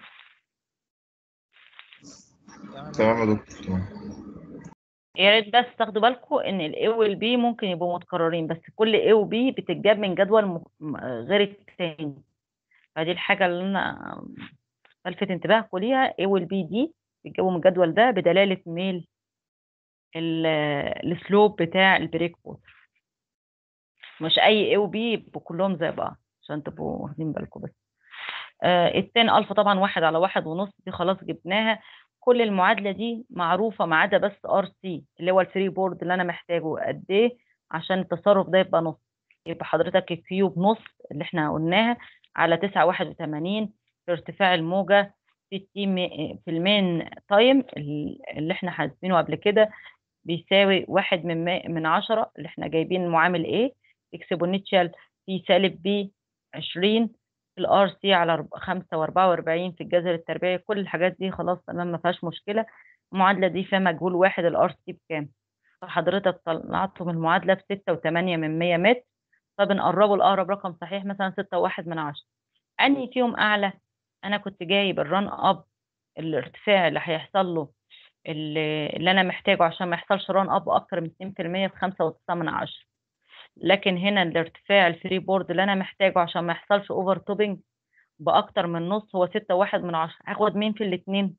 تمام يا دكتور تمام يا ريت بس تاخدوا بالكم ان الاي والبي ممكن يبقوا متكررين بس كل اي وبي بتتجاب من جدول م- م- غير التاني فدي الحاجه اللي انا بلفت انتباهكم ليها اي والبي دي بيتجابوا من الجدول ده بدلاله ميل ال- السلوب بتاع البريك ووتر مش اي اي وبي يبقوا كلهم زي بعض عشان تبقوا واخدين بالكم بس آه التان الفا طبعا واحد على واحد ونص دي خلاص جبناها كل المعادله دي معروفه ما عدا بس ار سي اللي هو الفري بورد اللي انا محتاجه قد ايه عشان التصرف ده يبقى نص يبقى حضرتك الكيو بنص اللي احنا قلناها على تسعة واحد وتمانين في ارتفاع الموجة في التي مي- في المين تايم اللي احنا حاسبينه قبل كده بيساوي واحد من ما- من عشرة اللي احنا جايبين معامل ايه اكسبونيتشال في سالب بي عشرين في الار سي على أرب- خمسة وأربعة وأربعين في الجذر التربيعي كل الحاجات دي خلاص تمام ما فيهاش مشكلة المعادلة دي فيها مجهول واحد الار سي بكام فحضرتك طلعته من المعادلة بستة وتمانية من مية متر فبنقربه لأقرب رقم صحيح مثلا ستة وواحد من عشرة أنهي فيهم أعلى أنا كنت جايب الران أب الارتفاع اللي هيحصل له اللي, اللي أنا محتاجه عشان ما يحصلش ران أب أكتر من 2% في خمسة وتسعة من عشرة لكن هنا الارتفاع الفري بورد اللي أنا محتاجه عشان ما يحصلش أوفر توبنج بأكتر من نص هو ستة وواحد من عشرة هاخد مين في الاتنين؟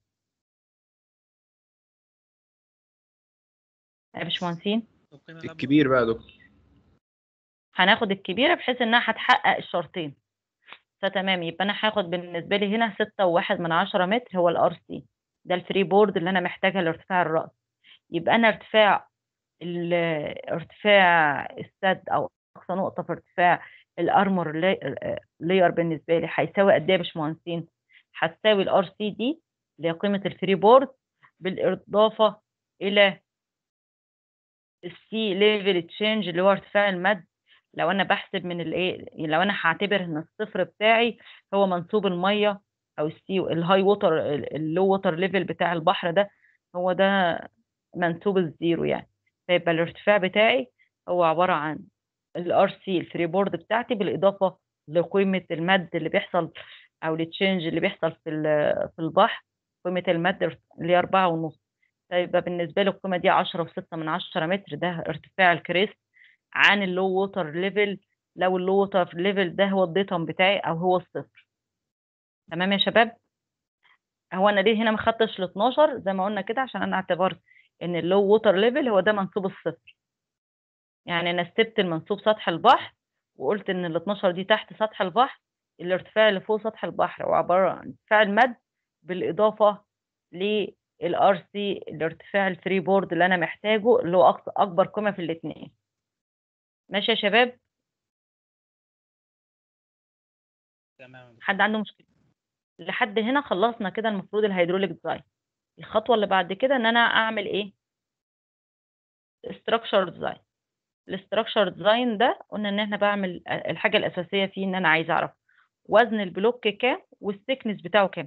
يا باشمهندسين الكبير بقى يا دكتور هناخد الكبيرة بحيث إنها هتحقق الشرطين فتمام يبقى أنا هاخد بالنسبة لي هنا ستة وواحد من عشرة متر هو الار سي ده الفري بورد اللي أنا محتاجها لارتفاع الرأس يبقى أنا ارتفاع ال- ارتفاع السد أو أقصى نقطة في ارتفاع الأرمور لاير بالنسبة لي هيساوي قد إيه يا باشمهندسين؟ هتساوي الار سي دي اللي هي قيمة الفري بورد بالإضافة إلى السي ليفل تشينج اللي هو ارتفاع المد لو انا بحسب من الايه لو انا هعتبر ان الصفر بتاعي هو منسوب الميه او السي الهاي ووتر اللو ووتر ليفل بتاع البحر ده هو ده منسوب الزيرو يعني فيبقى الارتفاع بتاعي هو عباره عن الار سي الفري بورد بتاعتي بالاضافه لقيمه المد اللي بيحصل او التشينج اللي بيحصل في ال- في البحر قيمه المد اللي هي أربعة ونص فيبقى بالنسبه لي القيمه دي عشرة وستة من عشرة متر ده ارتفاع الكريست عن اللو ووتر ليفل لو اللو ووتر ليفل ده هو الديتم بتاعي او هو الصفر تمام يا شباب هو انا ليه هنا ما خدتش ال 12 زي ما قلنا كده عشان انا اعتبرت ان اللو ووتر ليفل هو ده منسوب الصفر يعني انا سبت المنسوب سطح البحر وقلت ان ال 12 دي تحت سطح البحر الارتفاع اللي فوق سطح البحر هو عباره عن ارتفاع المد بالاضافه للار سي الارتفاع الفري بورد اللي انا محتاجه اللي هو أقصى اكبر قيمه في الاثنين ماشي يا شباب تمام حد عنده مشكله لحد هنا خلصنا كده المفروض الهيدروليك ديزاين الخطوه اللي بعد كده ان انا اعمل ايه structure ديزاين الاستراكشر ديزاين ده قلنا ان احنا بعمل الحاجه الاساسيه فيه ان انا عايزه اعرف وزن البلوك كام والثيكنس بتاعه كام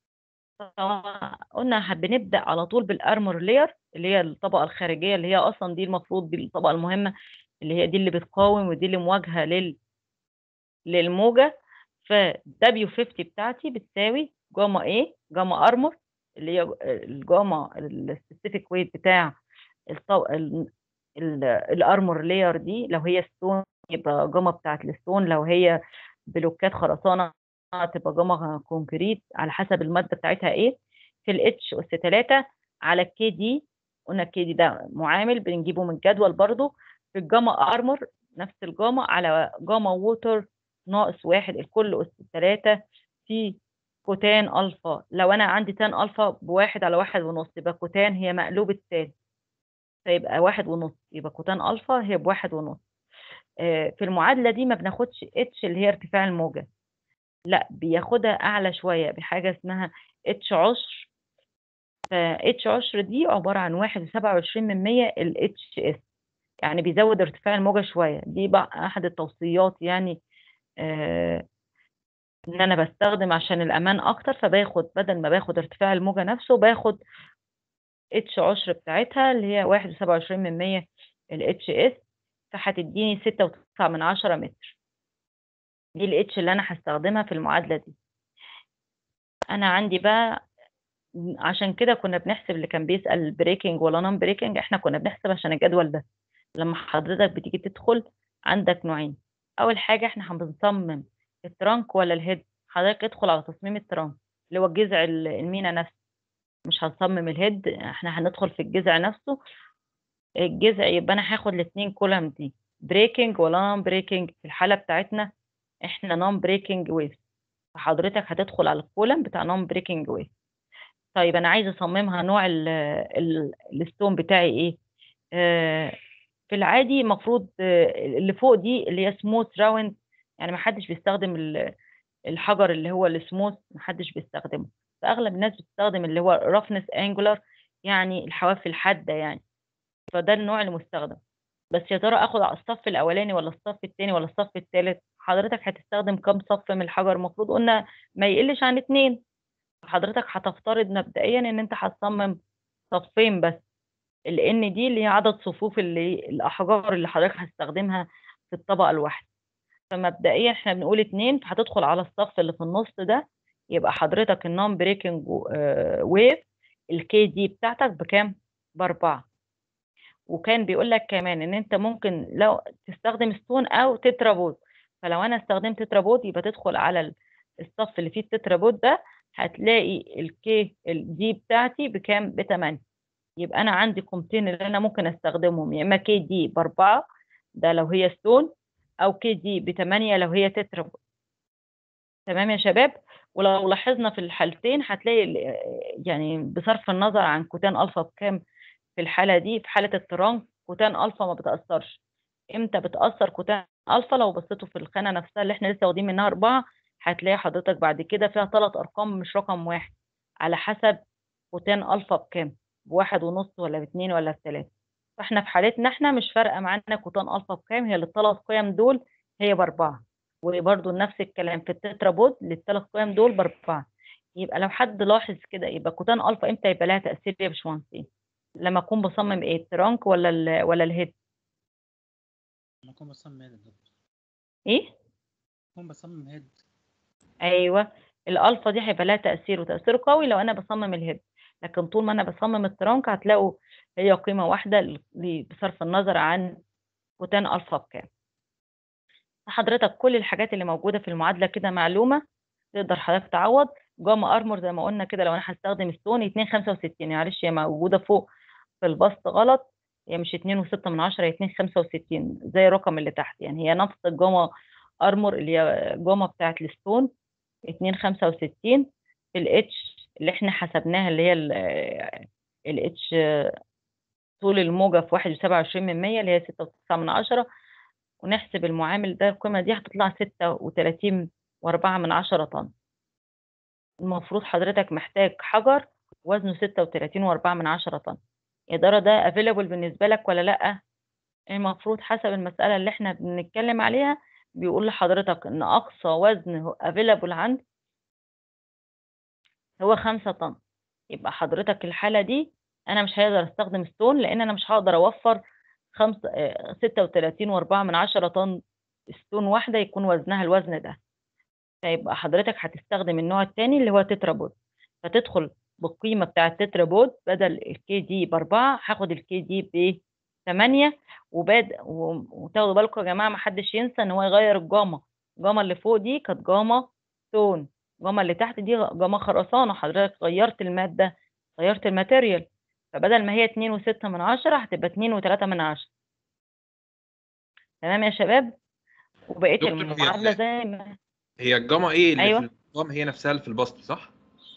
قلنا بنبدا على طول بالارمور لاير اللي هي الطبقه الخارجيه اللي هي اصلا دي المفروض دي الطبقه المهمه اللي هي دي اللي بتقاوم ودي اللي مواجهه لل للموجه ف W50 بتاعتي بتساوي جاما A جاما ارمور اللي هي الجاما السبيسيفيك ويت بتاع الطو... ال... ال... الارمور لاير دي لو هي ستون يبقى جاما بتاعت الستون لو هي بلوكات خرسانه تبقى جاما كونكريت على حسب الماده بتاعتها ايه في الاتش اس 3 على الكي دي قلنا الكي دي ده معامل بنجيبه من الجدول برضو في الجاما ارمور نفس الجاما على جاما ووتر ناقص واحد الكل أس تلاتة في كوتان ألفا لو أنا عندي تان ألفا بواحد على واحد ونص يبقى كوتان هي مقلوب التان فيبقى واحد ونص يبقى كوتان ألفا هي بواحد ونص آه، في المعادلة دي ما بناخدش اتش اللي هي ارتفاع الموجة لا بياخدها أعلى شوية بحاجة اسمها اتش عشر ف اتش عشر دي عبارة عن واحد وسبعة وعشرين من مية ال اتش اس يعني بيزود ارتفاع الموجة شوية دي بقى أحد التوصيات يعني آه ان انا بستخدم عشان الامان اكتر فباخد بدل ما باخد ارتفاع الموجة نفسه باخد اتش عشر بتاعتها اللي هي واحد وسبعة وعشرين من مية ال اتش اس فهتديني ستة وتسعة من عشرة متر دي ال اتش اللي انا هستخدمها في المعادلة دي انا عندي بقى عشان كده كنا بنحسب اللي كان بيسأل بريكنج ولا نون بريكنج احنا كنا بنحسب عشان الجدول ده لما حضرتك بتيجي تدخل عندك نوعين اول حاجة احنا هنصمم الترانك ولا الهيد حضرتك ادخل على تصميم الترانك اللي هو الجذع المينا نفسه مش هنصمم الهيد احنا هندخل في الجذع نفسه الجذع يبقى انا هاخد الاثنين كولم دي بريكنج ولا نون بريكنج في الحالة بتاعتنا احنا نون بريكنج ويف فحضرتك هتدخل على الكولم بتاع نون بريكنج ويف طيب انا عايزه اصممها نوع ال- ال- الستون بتاعي ايه آه، في العادي المفروض اللي فوق دي اللي هي سموث راوند يعني ما حدش بيستخدم ال- الحجر اللي هو السموث ما حدش بيستخدمه فاغلب الناس بتستخدم اللي هو رفنس انجولار يعني الحواف الحاده يعني فده النوع المستخدم بس يا ترى اخد على الصف الاولاني ولا الصف الثاني ولا الصف الثالث حضرتك هتستخدم كام صف من الحجر المفروض قلنا ما يقلش عن اتنين حضرتك هتفترض مبدئيا ان انت هتصمم صفين بس لان دي اللي هي عدد صفوف اللي الاحجار اللي حضرتك هتستخدمها في الطبقه الواحده فمبدئيا احنا بنقول اتنين فهتدخل على الصف اللي في النص ده يبقى حضرتك النون بريكنج ويف الكي دي بتاعتك بكام باربعه وكان بيقول لك كمان ان انت ممكن لو تستخدم ستون او تترابود فلو انا استخدمت تترابود يبقى تدخل على ال- الصف اللي فيه التترابود ده هتلاقي الكي الدي بتاعتي بكام بتمانية يبقى انا عندي قيمتين اللي انا ممكن استخدمهم يا اما كي دي باربعة ده لو هي ستون او كي دي بتمانية لو هي تترابود تمام يا شباب ولو لاحظنا في الحالتين هتلاقي ال- يعني بصرف النظر عن كوتان الفا بكام في الحالة دي في حالة الترانك كوتان ألفا ما بتأثرش امتى بتأثر كوتان ألفا لو بصيتوا في الخانة نفسها اللي احنا لسه واخدين منها أربعة هتلاقي حضرتك بعد كده فيها ثلاث أرقام مش رقم واحد على حسب كوتان ألفا بكام بواحد ونص ولا باتنين ولا بتلاتة فاحنا في حالتنا احنا مش فارقة معانا كوتان ألفا بكام هي الثلاث قيم دول هي بأربعة وبرده نفس الكلام في التترابود للثلاث قيم دول بأربعة يبقى لو حد لاحظ كده يبقى كوتان ألفا امتى يبقى لها تأثير يا باشمهندسين لما اكون بصمم ايه الترانك ولا ال ولا الهيد لما اكون بصمم هيد يا دكتور ايه اكون بصمم هيد ايوه الالفا دي هيبقى لها تاثير وتاثير قوي لو انا بصمم الهيد لكن طول ما انا بصمم الترانك هتلاقوا هي قيمه واحده ل- بصرف النظر عن كوتان الفا بكام حضرتك كل الحاجات اللي موجوده في المعادله كده معلومه تقدر حضرتك تعوض جاما ارمور زي ما قلنا كده لو انا هستخدم ستون 265 معلش هي موجوده فوق في البسط غلط هي مش 2.6 من 10 هي 265 زي الرقم اللي تحت يعني هي نفس الجاما ارمور اللي هي جاما بتاعت الستون 265 في الاتش اللي احنا حسبناها اللي هي الاتش طول الموجة في 1.27 من 100 اللي هي 6.9 من 10 ونحسب المعامل ده القيمة دي هتطلع 36 و4 من 10 طن المفروض حضرتك محتاج حجر وزنه 36 و4 من 10 طن يا ترى ده افيلابل بالنسبة لك ولا لأ المفروض حسب المسألة اللي احنا بنتكلم عليها بيقول لحضرتك ان اقصى وزن افيلابل عندي هو 5 طن يبقى حضرتك الحالة دي انا مش هقدر استخدم ستون لان انا مش هقدر اوفر خمسة آه، ستة وتلاتين واربعة من عشرة طن ستون واحدة يكون وزنها الوزن ده فيبقى حضرتك هتستخدم النوع التاني اللي هو تترابود فتدخل بالقيمة بتاعة تترابود بدل الكي دي بأربعة هاخد الكي دي بثمانية وباد و- وتاخدوا بالكم يا جماعة محدش ينسى إن هو يغير الجاما الجاما اللي فوق دي كانت جاما ستون الجاما اللي تحت دي جاما خرسانة حضرتك غيرت المادة غيرت الماتيريال فبدل ما هي اتنين وستة من عشرة هتبقى اتنين وتلاتة من عشرة تمام يا شباب وبقية دكتور، هي المعادلة ال- زي ما هي الجاما ايه اللي أيوة. في النظام هي نفسها اللي في البسط صح؟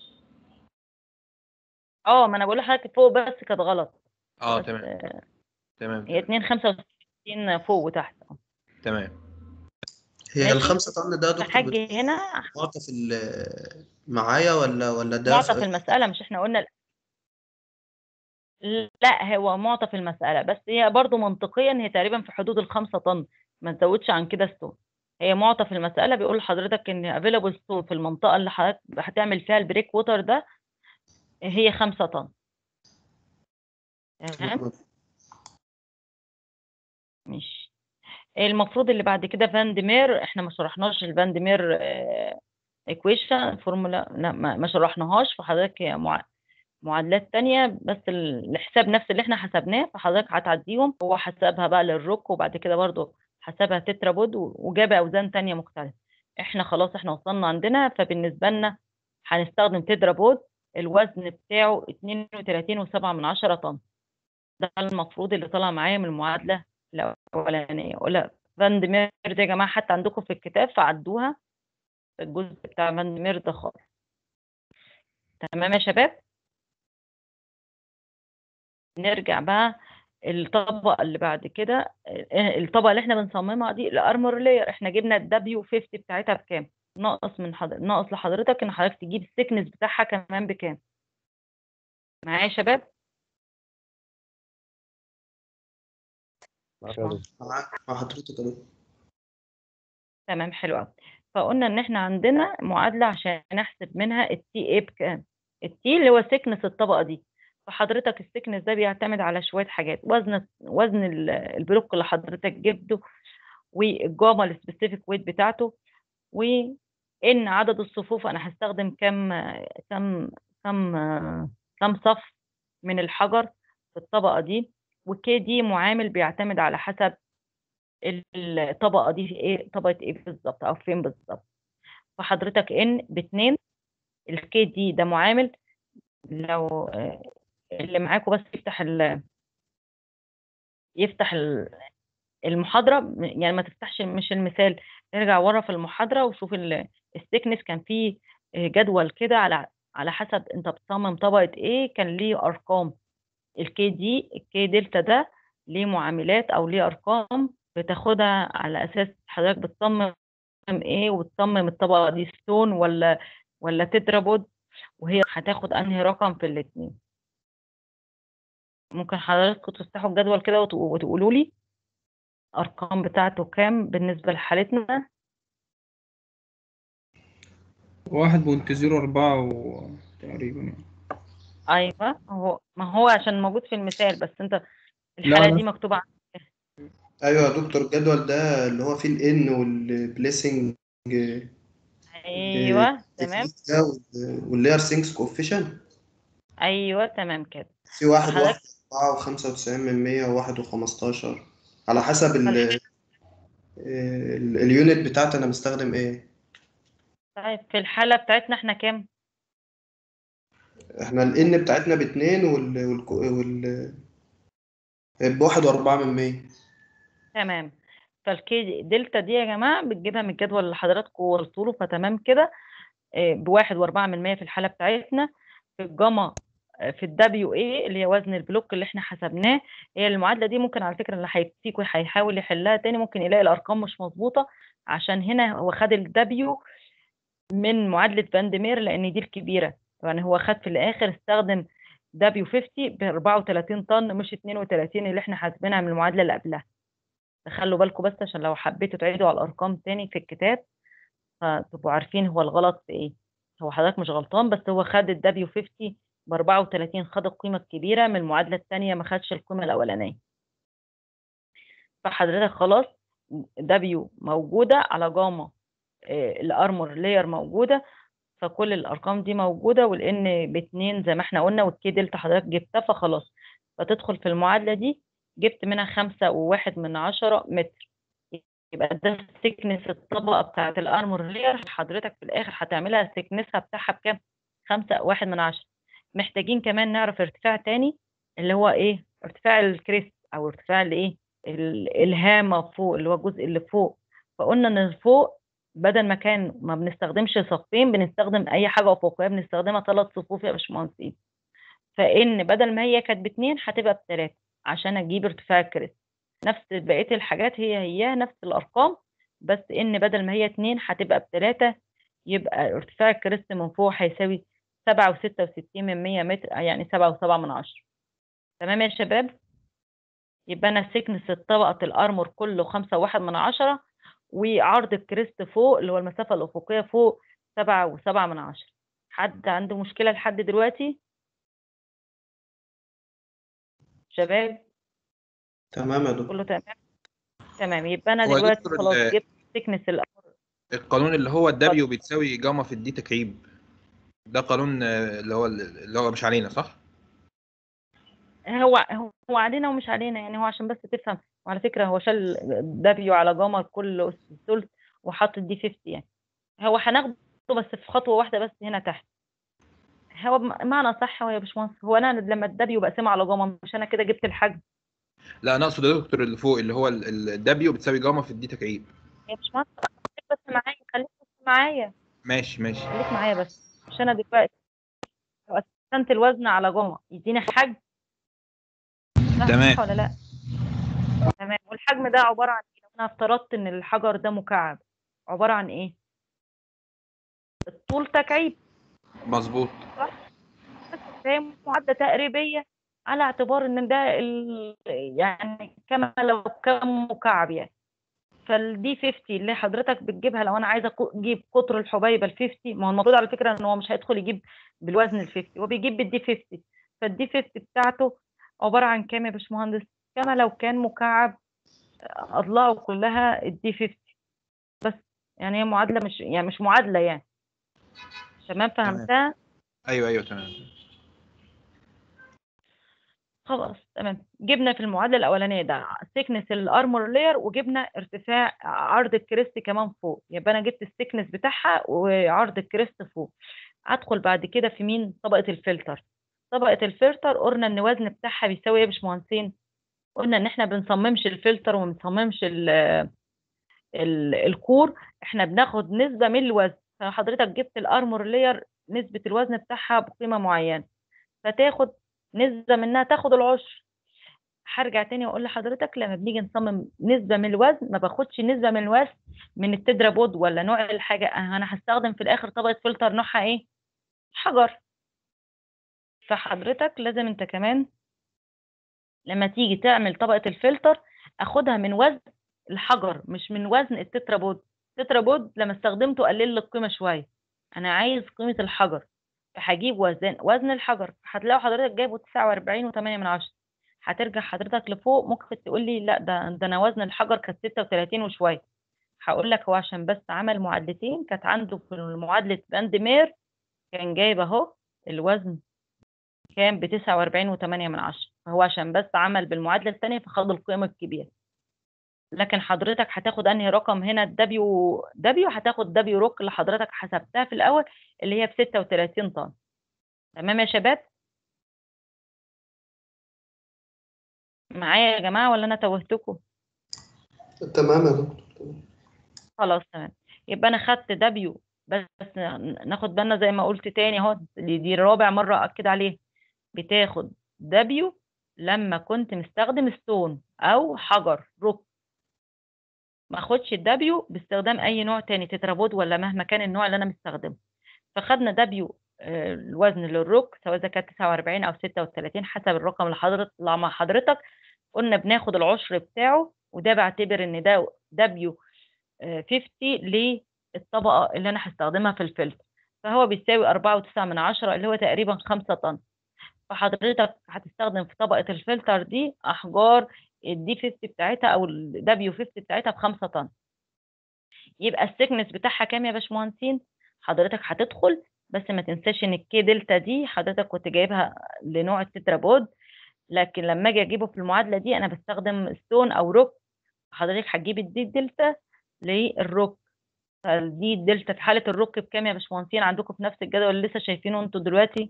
اه ما انا بقول لحضرتك فوق بس كانت غلط اه بس، تمام آه، تمام هي اتنين خمسة وستين فوق وتحت اه. تمام هي ماشي. الخمسة طن ده يا دكتور فحاجة بت- هنا معطى في ال- معايا ولا ولا ده معطى في المسألة مش احنا قلنا لا هو معطى في المسألة بس هي برضو منطقيا هي تقريبا في حدود الخمسة طن ما تزودش عن كده ستون هي معطى في المسألة بيقول لحضرتك ان افيلابل ستون في المنطقة اللي حضرتك هتعمل فيها البريك ووتر ده هي خمسة طن تمام ماشي المفروض اللي بعد كده فان ديمير احنا ما شرحناش الفان ديمير ايكويشن فورمولا لا ما ما شرحناهاش فحضرتك هي مع- معادلات تانية بس ال- الحساب نفس اللي احنا حسبناه فحضرتك هتعديهم هو حسبها بقى للروك وبعد كده برضو حسبها تترابود و- وجاب اوزان تانية مختلفة احنا خلاص احنا وصلنا عندنا فبالنسبة لنا هنستخدم تترابود الوزن بتاعه 32.7 من عشرة طن ده المفروض اللي طلع معايا من المعادلة الأولانية ولا فان ديمير دي يا جماعة حتى عندكم في الكتاب فعدوها الجزء بتاع فاندمير ده خالص تمام يا شباب نرجع بقى الطبقة اللي بعد كده آه، الطبقة اللي احنا بنصممها دي الارمور لاير احنا جبنا الدبليو 50 بتاعتها بكام ناقص من حضر... ناقص لحضرتك ان حضرتك تجيب السكنس بتاعها كمان بكام معايا يا شباب مع مع حضرتك يا دكتور تمام حلو قوي فقلنا ان احنا عندنا معادله عشان نحسب منها التي ايه بكام التي اللي هو سكنس الطبقه دي فحضرتك السكنس ده بيعتمد على شويه حاجات وزن وزن ال- البلوك اللي حضرتك جبته والجاما السبيسيفيك ويت بتاعته وان عدد الصفوف انا هستخدم كم كم كم كم صف من الحجر في الطبقه دي وكي دي معامل بيعتمد على حسب الطبقه دي في ايه طبقه ايه بالظبط او فين بالظبط فحضرتك ان باتنين الكي دي ده معامل لو آه، اللي معاكم بس يفتح ال يفتح ال- المحاضرة يعني ما تفتحش مش المثال ارجع ورا في المحاضرة وشوف السيكنس كان فيه جدول كده على على حسب انت بتصمم طبقة ايه كان ليه ارقام الكي دي الكي دلتا ده ليه معاملات او ليه ارقام بتاخدها على اساس حضرتك بتصمم ايه وبتصمم الطبقة دي ستون ولا ولا تترابود وهي هتاخد انهي رقم في الاتنين ممكن حضراتكم تفتحوا الجدول كده وت- وتقولوا لي ارقام بتاعته كام بالنسبة لحالتنا واحد بوينت زيرو أربعة و... تقريبا يعني ايوه هو ما هو عشان موجود في المثال بس انت لا، الحالة لا. دي مكتوبة عندك ايوه يا دكتور الجدول ده اللي هو فيه الان والبليسنج ايوه تمام واللاير سينكس كوفيشن ايوه تمام كده في واحد حضرتك- واحد أربعة وخمسة وتسعين من مية وواحد وخمستاشر على حسب ال ال- اليونت بتاعتي أنا مستخدم إيه؟ طيب في الحالة بتاعتنا احنا كام إحنا ال N بتاعتنا باتنين وال وال وال بواحد وأربعة من مية تمام فالكي دلتا دي يا جماعة بتجيبها من الجدول اللي حضراتكم قلتوا له فتمام كده آه، بواحد وأربعة من مية في الحالة بتاعتنا في الجاما آه، في الدبليو اي اللي هي وزن البلوك اللي احنا حسبناه هي المعادلة دي ممكن على فكرة اللي هيفتيك وهيحاول يحلها تاني ممكن يلاقي الأرقام مش مظبوطة عشان هنا هو خد الدبليو من معادلة فاندمير لأن دي الكبيرة يعني هو خد في الآخر استخدم دبليو 50 ب 34 طن مش 32 اللي احنا حاسبينها من المعادلة اللي قبلها خلوا بالكم بس عشان لو حبيتوا تعيدوا على الأرقام تاني في الكتاب فتبقوا عارفين هو الغلط في ايه هو حضرتك مش غلطان بس هو خد الدبليو 50 ب 34 خد القيمة الكبيرة من المعادلة التانية ما خدش القيمة الأولانية فحضرتك خلاص دبليو موجودة على جاما آه، الارمور لاير موجودة فكل الأرقام دي موجودة والإن باتنين زي ما احنا قلنا والكي دلتا حضرتك جبتها فخلاص فتدخل في المعادلة دي جبت منها خمسة وواحد من عشرة متر يبقى ده سكنس الطبقة بتاعة الأرمور لير حضرتك في الآخر هتعملها سكنسها بتاعها بكام؟ خمسة واحد من عشرة محتاجين كمان نعرف ارتفاع تاني اللي هو ايه؟ ارتفاع الكريست أو ارتفاع الايه؟ ال- الهامة فوق اللي هو الجزء اللي فوق فقلنا إن فوق بدل ما كان ما بنستخدمش صفين بنستخدم أي حاجة أفقية بنستخدمها ثلاث صفوف يا باشمهندسين فإن بدل ما هي كانت باتنين هتبقى بتلاتة عشان أجيب ارتفاع الكريست نفس بقية الحاجات هي هي نفس الأرقام بس إن بدل ما هي اتنين هتبقى بتلاتة يبقى ارتفاع الكريست من فوق هيساوي سبعة وستة وستين من مية متر يعني سبعة وسبعة من عشرة تمام يا شباب يبقى أنا سكنس طبقة الأرمور كله خمسة وواحد من عشرة وعرض الكريست فوق اللي هو المسافة الأفقية فوق سبعة وسبعة من عشرة حد عنده مشكلة لحد دلوقتي شباب تمام يا دكتور كله تمام تمام يبقى انا هو يا دلوقتي دكتور خلاص ال- جبت سكنس الامر القانون اللي هو الدبليو بتساوي جاما في الدي تكعيب ده قانون آه، اللي هو اللي هو مش علينا صح؟ هو هو هو علينا ومش علينا يعني هو عشان بس تفهم وعلى فكره هو شال دبليو على جاما كل اس ثلث وحط الدي 50 يعني هو هناخده بس في خطوه واحده بس هنا تحت هو بم- معنى صح هو يا باشمهندس هو انا لما الدبليو بقسمها على جاما مش انا كده جبت الحجم لا انا اقصد يا دكتور اللي فوق اللي هو الدبليو بتساوي جاما في الدي تكعيب يا باشمهندس خليك بس معايا خليك بس معايا ماشي ماشي خليك معايا بس مش انا دلوقتي لو قسمت الوزن على جمع يديني حجم صح تمام. ولا لا تمام والحجم ده عبارة عن ايه لو انا افترضت ان الحجر ده مكعب عبارة عن ايه الطول تكعيب مظبوط فهي معادلة تقريبية على اعتبار ان ده ال... يعني كما لو كان مكعب يعني فالدي 50 اللي حضرتك بتجيبها لو انا عايزه أكو- اجيب قطر الحبيبه ال 50 ما هو المفروض على فكره ان هو مش هيدخل يجيب بالوزن ال 50 هو بيجيب بالدي 50 فالدي 50 بتاعته عباره عن كام يا باشمهندس؟ كما لو كان مكعب اضلاعه كلها الدي 50 بس يعني هي معادله مش يعني مش معادله يعني تمام فهمتها؟ ايوه ايوه تمام خلاص تمام جبنا في المعادله الاولانيه ده سيكنس الارمور لاير وجبنا ارتفاع عرض الكريست كمان فوق يبقى انا جبت السيكنس بتاعها وعرض الكريست فوق ادخل بعد كده في مين طبقه الفلتر طبقه الفلتر قلنا ان الوزن بتاعها بيساوي ايه يا باشمهندسين قلنا ان احنا بنصممش الفلتر وما بنصممش ال ال الكور احنا بناخد نسبه من الوزن فحضرتك جبت الارمور لاير نسبه الوزن بتاعها بقيمه معينه فتاخد نسبة منها تاخد العشر هرجع تاني واقول لحضرتك لما بنيجي نصمم نسبة من الوزن ما باخدش نسبة من الوزن من التدرا بود ولا نوع الحاجة أه انا هستخدم في الاخر طبقة فلتر نوعها ايه حجر فحضرتك لازم انت كمان لما تيجي تعمل طبقة الفلتر اخدها من وزن الحجر مش من وزن التترا بود التترا بود لما استخدمته قلل لي القيمة شوية انا عايز قيمة الحجر فهجيب وزن وزن الحجر هتلاقوا حضرتك جايبه 49 و8 من عشرة هترجع حضرتك لفوق ممكن تقول لي لا ده ده انا وزن الحجر كانت 36 وشويه هقول لك هو عشان بس عمل معادلتين كانت عنده في معادله باند مير كان جايب اهو الوزن كان ب 49 و8 من عشرة فهو عشان بس عمل بالمعادله الثانيه فخد القيمه الكبيره لكن حضرتك هتاخد انهي رقم هنا الدبليو دبليو هتاخد دبليو روك اللي حضرتك حسبتها في الاول اللي هي ب 36 طن تمام يا شباب معايا يا جماعه ولا انا توهتكم تمام يا دكتور تمام خلاص تمام يبقى انا خدت دبليو بس ناخد بالنا زي ما قلت تاني اهو دي, دي رابع مره اكد عليه بتاخد دبليو لما كنت مستخدم ستون او حجر روك ما اخدش الدبليو باستخدام اي نوع تاني تترابود ولا مهما كان النوع اللي انا مستخدمه فخدنا دبليو آه، الوزن للروك سواء اذا كانت 49 او 36 حسب الرقم اللي حضرتك اللي مع حضرتك قلنا بناخد العشر بتاعه وده بعتبر ان ده دبليو 50 للطبقه اللي انا هستخدمها في الفلتر فهو بيساوي 4.9 من عشرة اللي هو تقريبا 5 طن فحضرتك هتستخدم في طبقه الفلتر دي احجار الدي 50 بتاعتها او الدبليو 50 بتاعتها ب 5 طن يبقى السكنس بتاعها كام يا باشمهندسين حضرتك هتدخل بس ما تنساش ان الكي دلتا دي حضرتك كنت جايبها لنوع التترابود لكن لما اجي اجيبه في المعادله دي انا بستخدم ستون او روك حضرتك هتجيب الدي دلتا للروك فالدي دلتا في حاله الروك بكام يا باشمهندسين عندكم في نفس الجدول اللي لسه شايفينه انتوا دلوقتي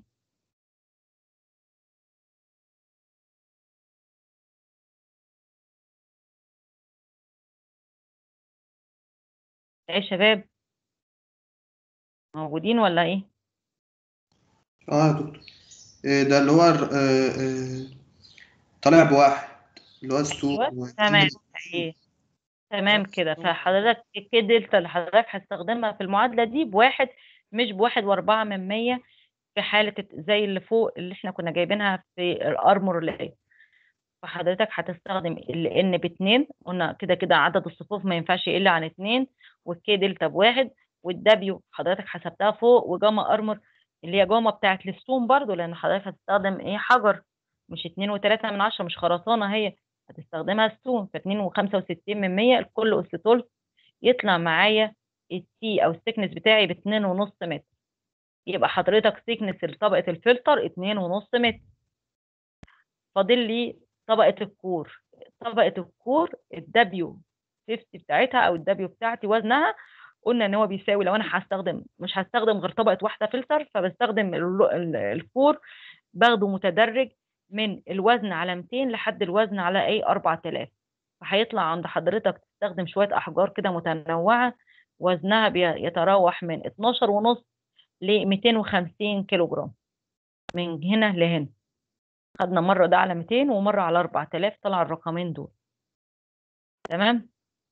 ايه يا شباب موجودين ولا ايه اه يا دكتور إيه ده اللي هو الر- آه، آه، طالع بواحد اللي هو السوق أيوة، تمام ايه تمام كده فحضرتك الكي دلتا اللي حضرتك هتستخدمها في المعادله دي بواحد مش بواحد واربعة من مية في حاله الت- زي اللي فوق اللي احنا كنا جايبينها في الارمور لاي فحضرتك هتستخدم ال ان باتنين قلنا كده كده عدد الصفوف ما ينفعش يقل عن اتنين والكي دلتا بواحد والدبليو حضرتك حسبتها فوق وجاما ارمور اللي هي جاما بتاعت الستون برضو لان حضرتك هتستخدم ايه حجر مش اتنين وتلاتة من عشرة مش خرسانة هي هتستخدمها ستون فاتنين وخمسة وستين من مية الكل أس تلت يطلع معايا التي أو السكنس بتاعي باتنين ونص متر يبقى حضرتك سكنس طبقة الفلتر اتنين ونص متر فاضل لي طبقة الكور طبقة الكور الدبليو 50 بتاعتها أو الدبليو بتاعتي وزنها قلنا ان هو بيساوي لو انا هستخدم مش هستخدم غير طبقه واحده فلتر فبستخدم ال- ال- الكور باخده متدرج من الوزن على 200 لحد الوزن على ايه 4000 فهيطلع عند حضرتك تستخدم شويه احجار كده متنوعه وزنها بيتراوح من 12 ونص ل 250 كيلو جرام من هنا لهنا خدنا مرة ده على 200 ومرة على 4000 طلع الرقمين دول تمام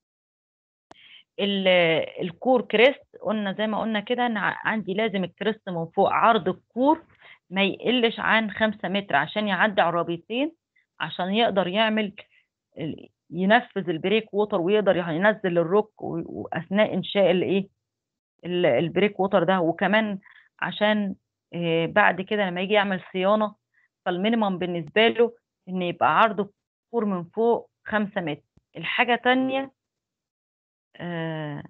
ال- الكور كريست قلنا زي ما قلنا كده انا ع- عندي لازم الكريست من فوق عرض الكور ما يقلش عن خمسة متر عشان يعدي عربيتين عشان يقدر يعمل ال- ينفذ البريك ووتر ويقدر ينزل الروك و- واثناء انشاء الايه ال- البريك ووتر ده وكمان عشان آه، بعد كده لما يجي يعمل صيانة فالمينيمم بالنسبة له ان يبقى عرض الكور من فوق خمسة متر الحاجة تانية آه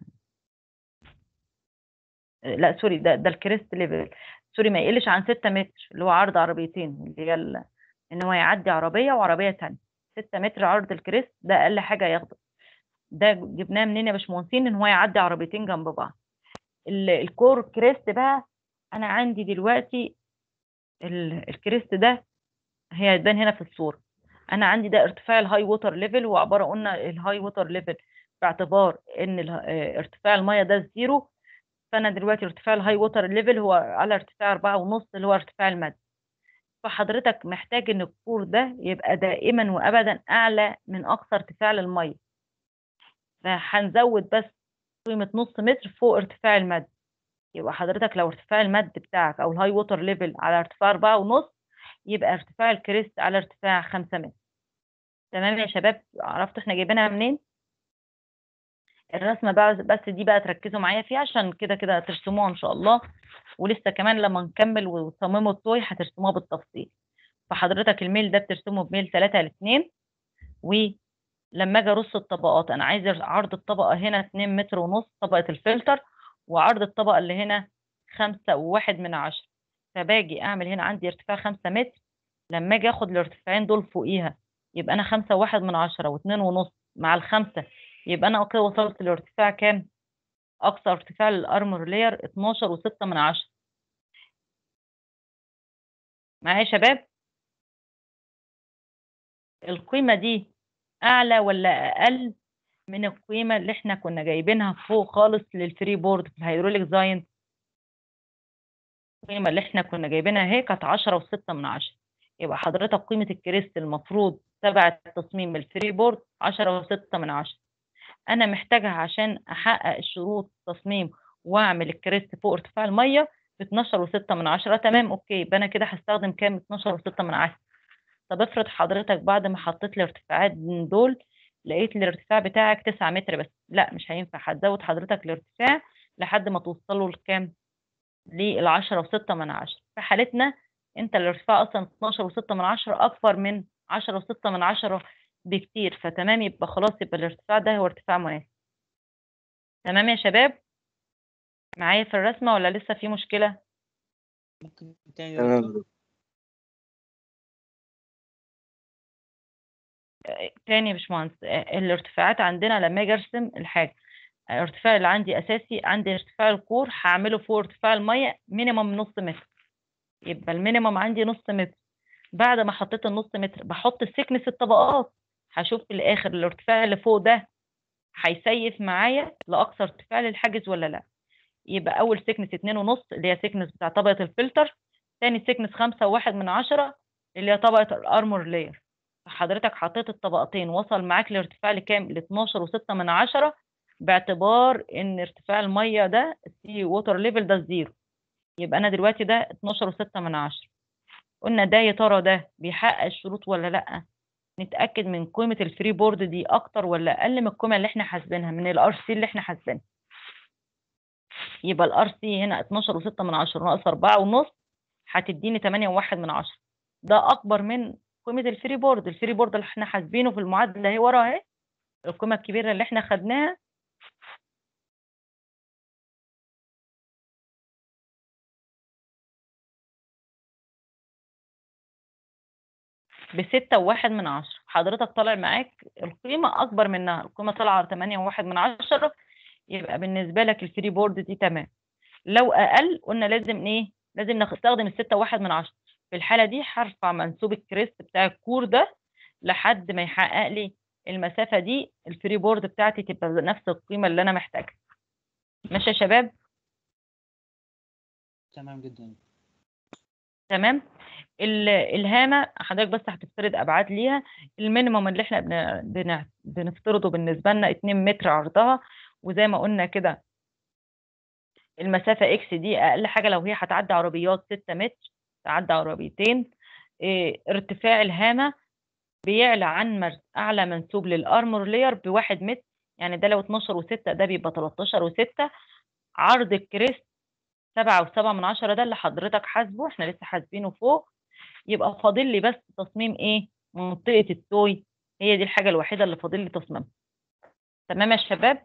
لا سوري ده ده الكريست ليفل سوري ما يقلش عن 6 متر اللي هو عرض عربيتين اللي هي ال- ان هو يعدي عربيه وعربيه تانية 6 متر عرض الكريست ده اقل حاجه ياخده ده جبناه منين يا باشمهندسين ان هو يعدي عربيتين جنب بعض ال- الكور كريست بقى انا عندي دلوقتي ال- الكريست ده هي هيبان هنا في الصوره انا عندي ده ارتفاع الهاي ووتر ليفل هو عباره قلنا الهاي ووتر ليفل باعتبار ان ال- آه، ارتفاع الميه ده الزيرو فانا دلوقتي ارتفاع الهاي ووتر ليفل هو على ارتفاع أربعة ونص اللي هو ارتفاع المد فحضرتك محتاج ان الكور ده يبقى دائما وابدا اعلى من اقصى ارتفاع للميه فهنزود بس قيمه نص متر فوق ارتفاع المد يبقى حضرتك لو ارتفاع المد بتاعك او الهاي ووتر ليفل على ارتفاع أربعة ونص يبقى ارتفاع الكريست على ارتفاع خمسة متر تمام يا شباب عرفتوا احنا جايبينها منين الرسمه بقى بس دي بقى تركزوا معايا فيها عشان كده كده ترسموها ان شاء الله ولسه كمان لما نكمل وتصمموا الطوي هترسموها بالتفصيل فحضرتك الميل ده بترسمه بميل 3 ل 2 ولما اجي ارص الطبقات انا عايز عرض الطبقه هنا 2 متر ونص طبقه الفلتر وعرض الطبقه اللي هنا 5 وواحد من عشرة فباجي اعمل هنا عندي ارتفاع 5 متر لما اجي اخد الارتفاعين دول فوقيها يبقى انا 5 وواحد من عشرة واتنين ونص مع الخمسة يبقى انا كده وصلت لارتفاع كام اقصى ارتفاع للارمر لاير 12 و6 من عشرة معايا يا شباب القيمة دي اعلى ولا اقل من القيمة اللي احنا كنا جايبينها فوق خالص للفري بورد في الهيدروليك زاين القيمة اللي احنا كنا جايبينها اهي كانت 10 و6 من عشرة يبقى حضرتك قيمة الكريست المفروض تبع التصميم الفري بورد 10 و6 من عشرة انا محتاجها عشان احقق الشروط تصميم واعمل الكريست فوق ارتفاع الميه ب 12 و6 من عشرة تمام اوكي يبقى انا كده هستخدم كام 12 و6 من عشرة طب افرض حضرتك بعد ما حطيت الارتفاعات من دول لقيت الارتفاع بتاعك 9 متر بس لا مش هينفع هتزود حضرتك الارتفاع لحد ما توصله لكام لل 10 و6 من عشرة في حالتنا انت الارتفاع اصلا 12 و6 من عشرة اكبر من 10 و6 من عشرة بكتير فتمام يبقى خلاص يبقى الارتفاع ده هو ارتفاع مناسب تمام يا شباب معايا في الرسمة ولا لسه في مشكلة ممكن تاني يا تمام دكتور؟ تاني يا باشمهندس آه، الارتفاعات عندنا لما اجي ارسم الحاجة الارتفاع اللي عندي اساسي عندي ارتفاع الكور هعمله فوق ارتفاع المية مينيمم نص متر يبقى المينيمم عندي نص متر بعد ما حطيت النص متر بحط السكنس الطبقات هشوف في الاخر الارتفاع اللي فوق ده هيسيف معايا لاقصى ارتفاع للحاجز ولا لا يبقى اول سكنس اتنين ونص اللي هي سكنس بتاع طبقة الفلتر تاني سكنس خمسة وواحد من عشرة اللي هي طبقة الارمور لاير فحضرتك حطيت الطبقتين وصل معاك لارتفاع لكام ل 12 وستة من عشرة باعتبار ان ارتفاع المية ده السي ووتر ليفل ده الزيرو يبقى انا دلوقتي ده 12 وستة من عشرة قلنا ده يا ترى ده بيحقق الشروط ولا لا نتاكد من قيمه الفري بورد دي اكتر ولا اقل من القيمه اللي احنا حاسبينها من الار سي اللي احنا حاسبينها يبقى الار سي هنا 12 و6 من 10 ناقص 4 ونص هتديني 8 و1 من 10 ده اكبر من قيمه الفري بورد الفري بورد اللي احنا حاسبينه في المعادله اهي ورا اهي القيمه الكبيره اللي احنا خدناها بستة وواحد من عشرة حضرتك طالع معاك القيمة أكبر منها القيمة طالعة على تمانية وواحد من عشرة يبقى بالنسبة لك الفري بورد دي تمام لو أقل قلنا لازم إيه لازم نستخدم الستة وواحد من عشرة في الحالة دي هرفع منسوب الكريست بتاع الكور ده لحد ما يحقق لي المسافة دي الفري بورد بتاعتي تبقى نفس القيمة اللي أنا محتاجها ماشي يا شباب تمام جدا تمام ال- الهامة حضرتك بس هتفترض أبعاد ليها المينيموم اللي احنا بن- بن- بنفترضه بالنسبة لنا 2 متر عرضها وزي ما قلنا كده المسافة اكس دي أقل حاجة لو هي هتعدي عربيات 6 متر تعدي عربيتين إيه، ارتفاع الهامة بيعلى عن مر- أعلى منسوب للأرمور لير بواحد متر يعني ده لو 12 وستة ده بيبقى 13 وستة عرض الكريست سبعة وسبعة من عشرة ده اللي حضرتك حاسبه احنا لسه حاسبينه فوق يبقى فاضل لي بس تصميم ايه منطقة التوي هي دي الحاجة الوحيدة اللي فاضل لي تصميمها تمام يا شباب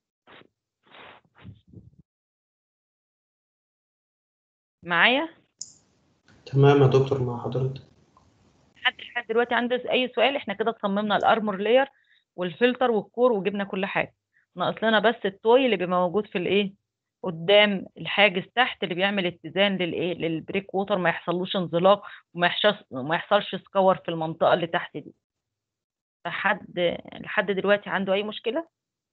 معايا تمام يا دكتور مع حضرتك حد لحد دلوقتي عنده اي سؤال احنا كده صممنا الارمور لاير والفلتر والكور وجبنا كل حاجه ناقص لنا بس التوي اللي بيبقى موجود في الايه قدام الحاجز تحت اللي بيعمل اتزان للايه للبريك ووتر ما يحصلوش انزلاق وما يحصلش ما يحصلش سكور في المنطقه اللي تحت دي فحد لحد دلوقتي عنده اي مشكله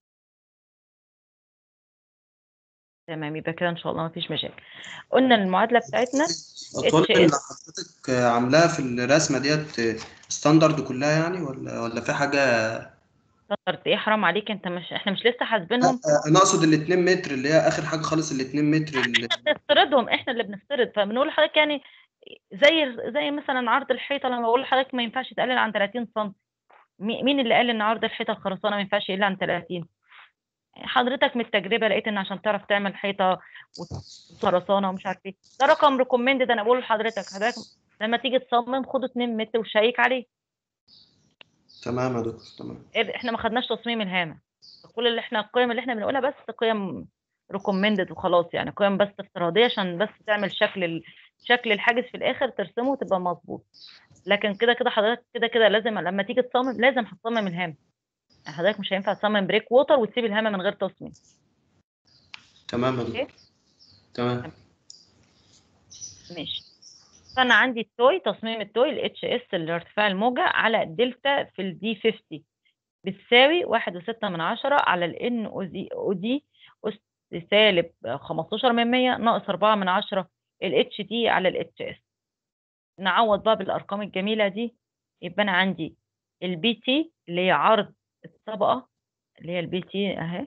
تمام يبقى كده ان شاء الله ما فيش مشاكل قلنا المعادله بتاعتنا الأطوال HS. اللي حضرتك عاملاها في الرسمة ديت ستاندرد كلها يعني ولا ولا في حاجة ستاندرد ايه حرام عليك انت مش احنا مش لسه حاسبينهم أنا أقصد ال 2 متر اللي هي آخر حاجة خالص ال 2 متر اللي بنفترضهم احنا اللي بنفترض فبنقول لحضرتك يعني زي زي مثلا عرض الحيطه لما بقول لحضرتك ما ينفعش تقلل عن 30 سم مي- مين اللي قال ان عرض الحيطه الخرسانه ما ينفعش يقل عن 30 حضرتك من التجربه لقيت ان عشان تعرف تعمل حيطه وخرسانه ومش عارف ايه ده رقم ريكومندد انا بقول لحضرتك حضرتك لما تيجي تصمم خده 2 متر وشيك عليه تمام يا دكتور تمام إيه، احنا ما خدناش تصميم الهامه كل اللي احنا القيم اللي احنا بنقولها بس قيم ريكومندد وخلاص يعني قيم بس افتراضيه عشان بس تعمل شكل ال... شكل الحاجز في الاخر ترسمه وتبقى مظبوط لكن كده كده حضرتك كده كده لازم لما تيجي تصمم لازم هتصمم الهامه يعني حضرتك مش هينفع تصمم بريك ووتر وتسيب الهامه من غير تصميم تمام يا دكتور تمام ماشي فانا عندي التوي تصميم التوي الاتش اس اللي ارتفاع الموجة على دلتا في الدي 50 بتساوي واحد وستة من عشرة على الان او دي اس سالب 15 من 100 ناقص 4 من عشرة الاتش دي على الاتش اس نعوض بقى بالارقام الجميلة دي يبقى انا عندي البي تي اللي هي عرض الطبقة اللي هي البي تي اهي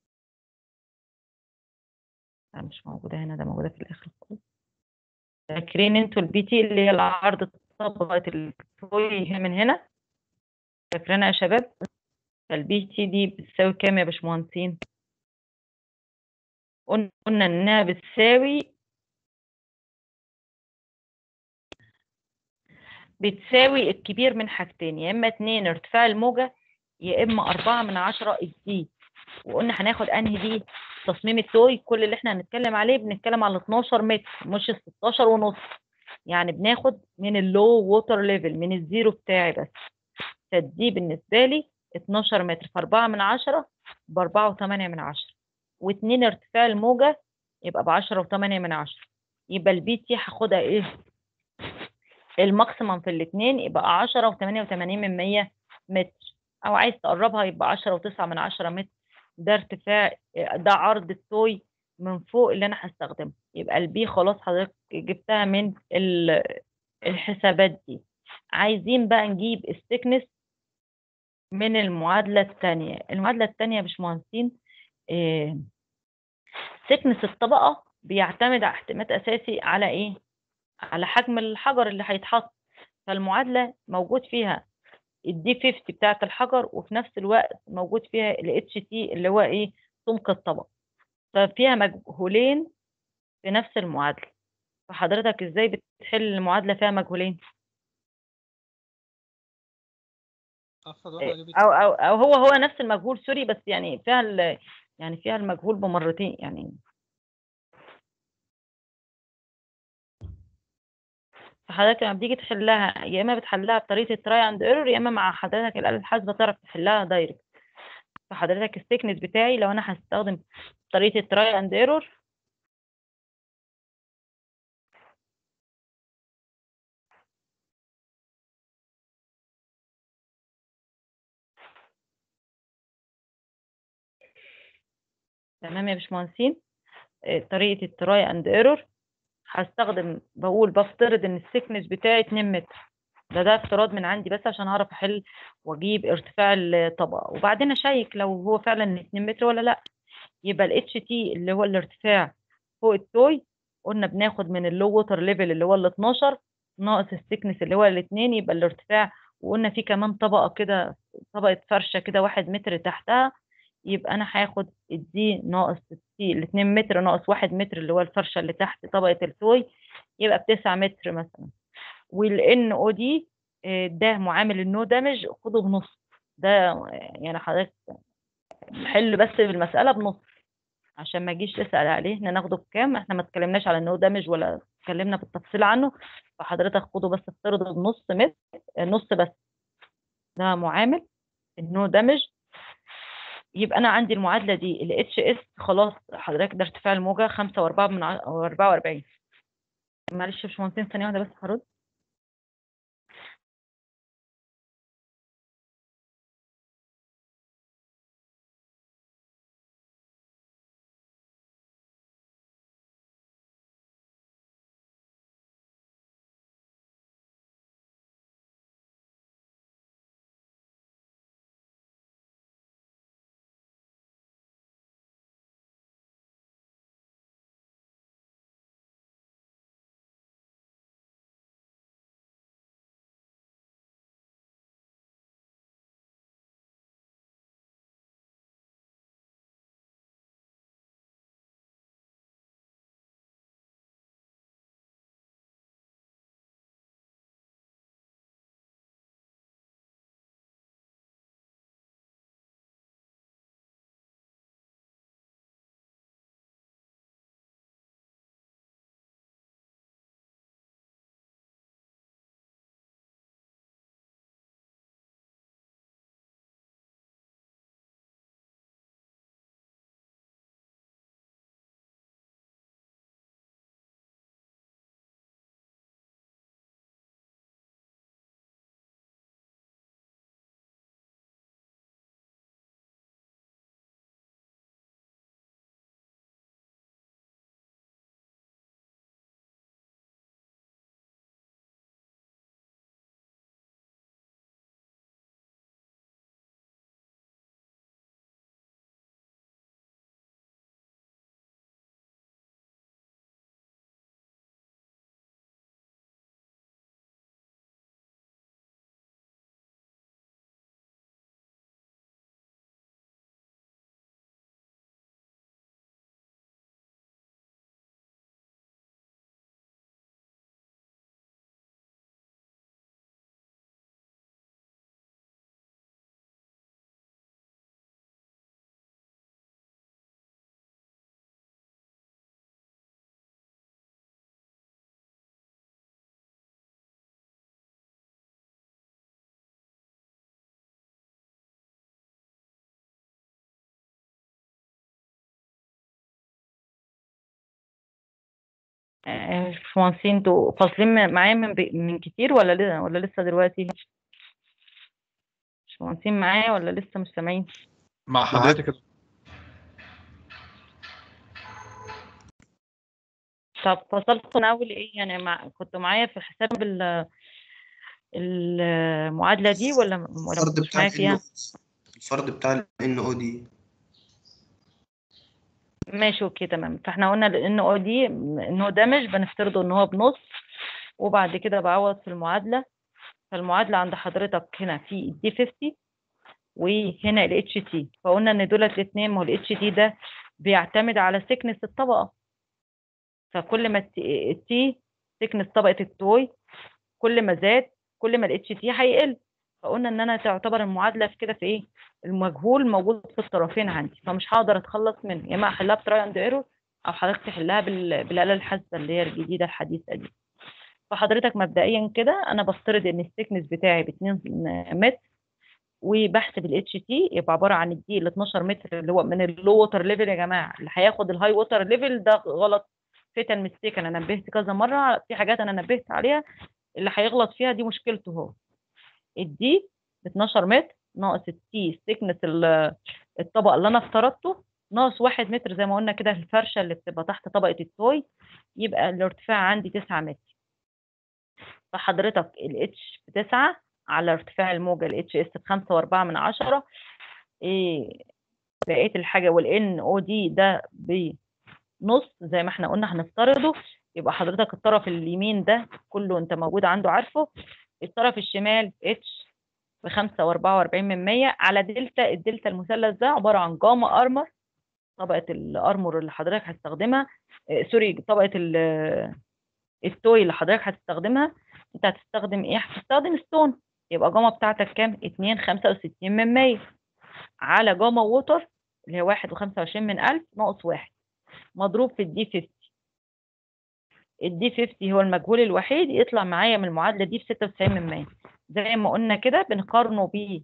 لا مش موجودة هنا ده موجودة في الاخر خالص فاكرين انتوا البي تي اللي هي العرض طبقة التوي من هنا فاكرينها يا شباب فالبي تي دي بتساوي كام يا باشمهندسين قلنا قلنا انها بتساوي بتساوي الكبير من حاجتين يا اما اتنين ارتفاع الموجة يا اما اربعة من عشرة الدي وقلنا هناخد انهي دي تصميم التوي كل اللي احنا هنتكلم عليه بنتكلم على 12 متر مش ال 16 ونص يعني بناخد من اللو ووتر ليفل من الزيرو بتاعي بس فدي بالنسبة لي 12 متر في 4 من 10 ب 4 و8 من 10 و2 ارتفاع الموجة يبقى ب 10 و8 من 10 يبقى البي تي هاخدها ايه الماكسيمم في الاثنين يبقى 10 و88 من 100 متر او عايز تقربها يبقى 10 و9 من 10 متر ده ارتفاع ده عرض التوي من فوق اللي انا هستخدمه يبقى البي خلاص حضرتك جبتها من ال- الحسابات دي عايزين بقى نجيب السكنس من المعادلة الثانية المعادلة الثانية يا باشمهندسين إيه سكنس الطبقة بيعتمد اعتماد أساسي على إيه؟ على حجم الحجر اللي هيتحط فالمعادلة موجود فيها الدي 50 بتاعة الحجر وفي نفس الوقت موجود فيها ال اتش تي اللي هو إيه؟ سمك الطبقة ففيها مجهولين في نفس المعادلة فحضرتك إزاي بتحل المعادلة فيها مجهولين؟ اخد واحده جبت او او او هو هو نفس المجهول سوري بس يعني فيها ال- يعني فيها المجهول بمرتين يعني فحضرتك لما بتيجي تحلها يا اما بتحلها بطريقه التراي اند ايرور يا اما مع حضرتك الاله الحاسبه تعرف تحلها دايركت فحضرتك السيكنس بتاعي لو انا هستخدم طريقه التراي اند ايرور تمام يا باشمهندسين آه، طريقة التراي اند ايرور هستخدم بقول بفترض ان السكنس بتاعي 2 متر ده ده افتراض من عندي بس عشان اعرف احل واجيب ارتفاع الطبقة وبعدين اشيك لو هو فعلا 2 متر ولا لا يبقى ال HT اللي هو الارتفاع فوق التوي قلنا بناخد من اللو ووتر ليفل اللي هو ال 12 ناقص السكنس اللي هو الاثنين يبقى الارتفاع وقلنا في كمان طبقة كده طبقة فرشة كده واحد متر تحتها يبقى انا هاخد الدي ناقص السي الاتنين متر ناقص واحد متر اللي هو الفرشة اللي تحت طبقة التوي يبقى بتسعة متر مثلا والان او دي ده معامل النو دامج خده بنص ده آه، يعني حضرتك حل بس المسألة بنص عشان ما تجيش تسأل عليه احنا ناخده بكام احنا ما اتكلمناش على النو دامج ولا اتكلمنا بالتفصيل عنه فحضرتك خده بس افترضه بنص متر نص بس ده معامل النو دامج يبقى انا عندي المعادله دي ال اتش اس خلاص حضرتك ده ارتفاع الموجه 5 و4 من ع- أو 44 معلش يا باشمهندسين ثانيه واحده بس هرد آه، باشمهندسين انتوا فاصلين معايا من بي- من كتير ولا لسه ولا لسه دلوقتي باشمهندسين معايا ولا لسه مش سامعين مع حضرتك يا دكتور. طب فصلت من اول ايه يعني مع كنتوا معايا في حساب ال- المعادله دي ولا ولا ما الفرد كنتوش بتاع معايا ال فيها الفرد بتاع ال NO دي ماشي اوكي تمام فاحنا قلنا ان او دي ان هو دامج بنفترضه ان هو بنص وبعد كده بعوض في المعادله فالمعادله عند حضرتك هنا في الدي 50 وهنا ال اتش تي فقلنا ان دولت الاثنين ما هو ال اتش تي ده بيعتمد على سكنس الطبقه فكل ما التي سكنس طبقه التوي كل ما زاد كل ما الاتش تي هيقل فقلنا ان انا تعتبر المعادله في كده في ايه المجهول موجود في الطرفين عندي فمش هقدر اتخلص منه يا اما احلها بتراي اند ايرور او حضرتك تحلها بال- بالاله الحاسبه اللي هي الجديده الحديثه دي فحضرتك مبدئيا كده انا بفترض ان السكنس بتاعي ب 2 متر وبحسب الاتش تي يبقى عباره عن الدي ال 12 متر اللي هو من اللو ووتر ليفل يا جماعه اللي هياخد الهاي ووتر ليفل ده غلط فيتال ميستيك انا نبهت كذا مره في حاجات انا نبهت عليها اللي هيغلط فيها دي مشكلته هو الدي ب 12 متر ناقص التي سكنس الطبقه اللي انا افترضته ناقص واحد متر زي ما قلنا كده الفرشة اللي بتبقى تحت طبقة التوي يبقى الارتفاع عندي تسعة متر فحضرتك ال H بتسعة على ارتفاع الموجة ال HS بخمسة وأربعة من عشرة إيه بقية الحاجة وال NOD ده بنص زي ما احنا قلنا هنفترضه يبقى حضرتك الطرف اليمين ده كله انت موجود عنده عارفه الطرف الشمال H بخمسة وأربعة وأربعين من مية على دلتا الدلتا المثلث ده عبارة عن جاما أرمر طبقة الأرمر اللي حضرتك هتستخدمها آه، سوري طبقة ال- التوي اللي حضرتك هتستخدمها انت هتستخدم ايه هتستخدم ستون يبقى جاما بتاعتك كام اتنين خمسة وستين من مية على جاما ووتر اللي هي واحد وخمسة وعشرين من ألف ناقص واحد مضروب في الدي 50 الدي 50 هو المجهول الوحيد يطلع معايا من المعادلة دي بستة وتسعين من مية زي ما قلنا كده بنقارنه بيه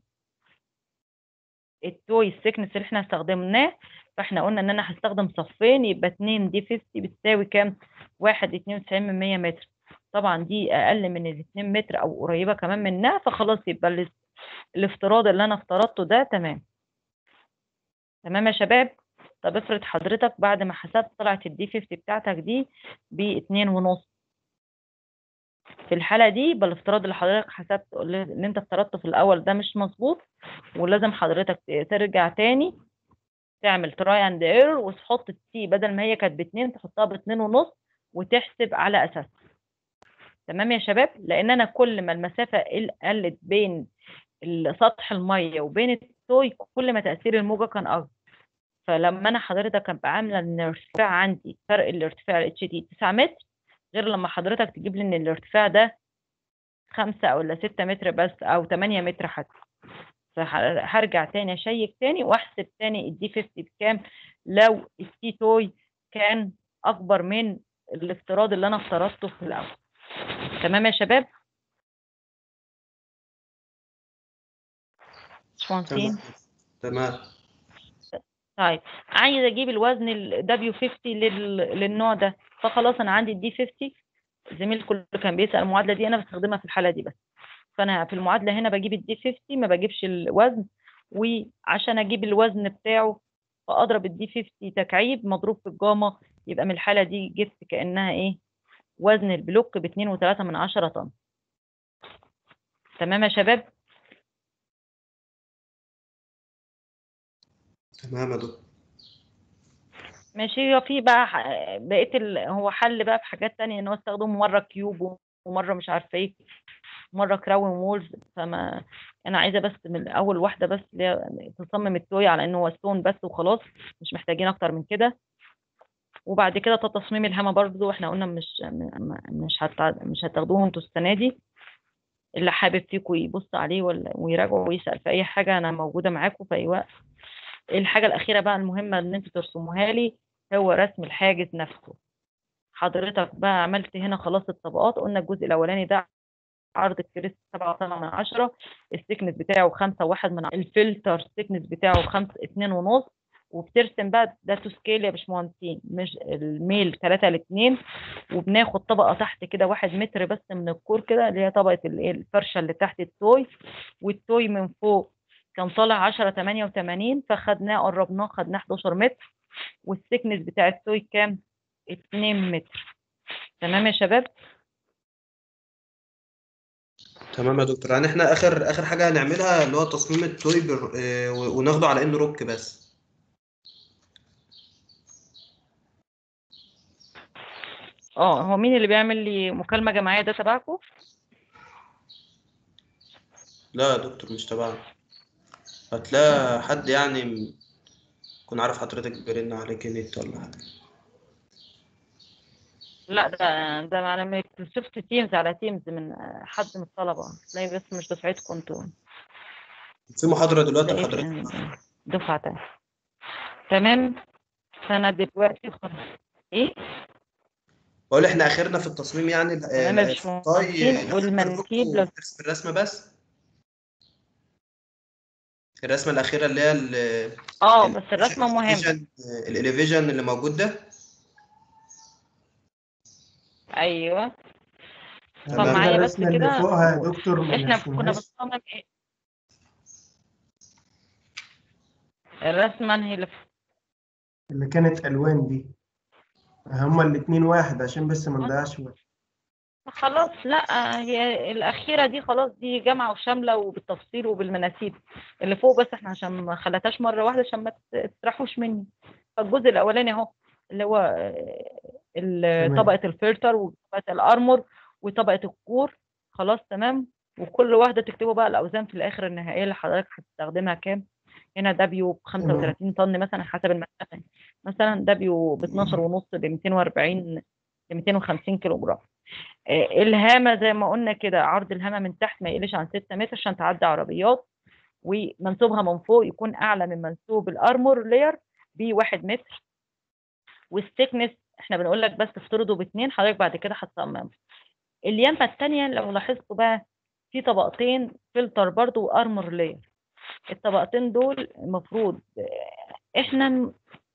التوي السكنس اللي احنا استخدمناه فاحنا قلنا ان انا هستخدم صفين يبقى 2 دي 50 بتساوي كام؟ واحد اتنين وتسعين من مية متر طبعا دي اقل من الاتنين متر او قريبة كمان منها فخلاص يبقى الاس- الافتراض اللي انا افترضته ده تمام تمام يا شباب طب افرض حضرتك بعد ما حسبت طلعت الدي 50 بتاعتك دي باتنين ونص في الحالة دي يبقى الافتراض اللي حضرتك حسبت اللي انت افترضته في الأول ده مش مظبوط ولازم حضرتك ترجع تاني تعمل تراي اند ايرور وتحط التي بدل ما هي كانت باتنين تحطها باتنين ونص وتحسب على أساس تمام يا شباب لأن أنا كل ما المسافة قل- قلت بين ال- سطح المية وبين التوي كل ما تأثير الموجة كان أكبر فلما أنا حضرتك أبقى عاملة إن الارتفاع عندي فرق الارتفاع ال HT 9 متر غير لما حضرتك تجيب لي إن الارتفاع ده خمسة أو ولا ستة متر بس أو تمانية متر حتى فهرجع تاني أشيك تاني وأحسب تاني الدي 50 بكام لو التي توي كان أكبر من الافتراض اللي أنا افترضته في الأول تمام يا شباب؟ باشمهندسين تمام تمام طيب عايز اجيب الوزن ال W50 لل... للنوع ده فخلاص انا عندي الدي 50 زميل كله كان بيسأل المعادلة دي انا بستخدمها في الحالة دي بس فانا في المعادلة هنا بجيب الدي 50 ما بجيبش الوزن وعشان اجيب الوزن بتاعه فاضرب الدي 50 تكعيب مضروب في الجاما يبقى من الحالة دي جبت كأنها ايه وزن البلوك باتنين وتلاتة من عشرة طن تمام يا شباب تمام يا دكتور ماشي هو في بقى ح- بقيت ال... هو حل بقى في حاجات تانية ان هو استخدمه مرة كيوب ومرة مش عارفة ايه مرة كراون وولز فما انا عايزة بس من اول واحدة بس اللي هي تصمم التوي على انه هو ستون بس وخلاص مش محتاجين اكتر من كده وبعد كده تصميم الهامة برضو احنا قلنا مش م- مش هتع... مش هتاخدوه انتوا السنة دي اللي حابب فيكم يبص عليه ولا ويراجعوا ويسأل في اي حاجة انا موجودة معاكم في اي وقت الحاجة الأخيرة بقى المهمة إن أنتوا ترسموها لي هو رسم الحاجز نفسه حضرتك بقى عملت هنا خلاص الطبقات قلنا الجزء الأولاني ده عرض الكريست سبعة وسبعة من عشرة السكنس بتاعه خمسة وواحد من عشرة الفلتر السكنس بتاعه خمسة اتنين ونص وبترسم بقى ده تو سكيل يا باشمهندسين مش الميل تلاتة لاتنين وبناخد طبقة تحت كده واحد متر بس من الكور كده اللي هي طبقة الايه الفرشة اللي تحت التوي والتوي من فوق كان طالع 10 88 فخدناه قربناه خدناه 11 متر والسكنس بتاع التوي كام 2 متر تمام يا شباب تمام يا دكتور يعني احنا اخر اخر حاجه هنعملها اللي هو تصميم التوي بر... اه، و- وناخده على انه روك بس اه هو مين اللي بيعمل لي مكالمة جماعية ده تبعكم لا يا دكتور مش تبعنا هتلاقي حد يعني م- يكون عارف حضرتك بيرن عليك نت ولا حاجه لا ده ده انا شفت تيمز على تيمز من آه، حد من الطلبة تلاقي بس مش دفعتكم انتوا في محاضره دلوقتي تلاقي لحضرتك في- دفعة تانية تمام فانا دلوقتي خلاص ايه بقول احنا اخرنا في التصميم يعني ال- تمام يا ال- باشمهندسين، ناخد والمنكيب الروك لو- ونرسم الرسمه بس الرسمه الاخيره اللي هي ال- اه ال- بس الرسمة مهمة الإليفيجن- الاليفيجن اللي موجود ده ايوه طب تمام. معايا بس الرسمة اللي كده فوقها يا دكتور ما احنا كنا نرسمهاش بنصمم ايه الرسمة انهي اللي اللي كانت ألوان دي هما الاتنين واحد عشان بس ما نضيعش وقت خلاص لا هي الأخيرة دي خلاص دي جامعة وشاملة وبالتفصيل وبالمناسيب اللي فوق بس احنا عشان ما خلتهاش مرة واحدة عشان ما تسرحوش مني فالجزء الأولاني اهو اللي هو آه، ال- تمام. طبقة الفلتر وطبقة الأرمور وطبقة الكور خلاص تمام وكل واحدة تكتبوا بقى الأوزان في الآخر النهائية اللي حضرتك هتستخدمها كام هنا دبليو ب 35 طن مثلا حسب المسافة مثلا دبليو ب 12 ونص ب 240 ل 250 كيلو جرام آه، الهامة زي ما قلنا كده عرض الهامة من تحت ما يقلش عن 6 متر عشان تعدي عربيات ومنسوبها من فوق يكون أعلى من منسوب الأرمور لير بواحد متر والثيكنس احنا بنقول لك بس افترضه باتنين حضرتك بعد كده هتصممه اليمة التانية لو لاحظتوا بقى في طبقتين فلتر برضو وارمور لاير الطبقتين دول المفروض آه، احنا م-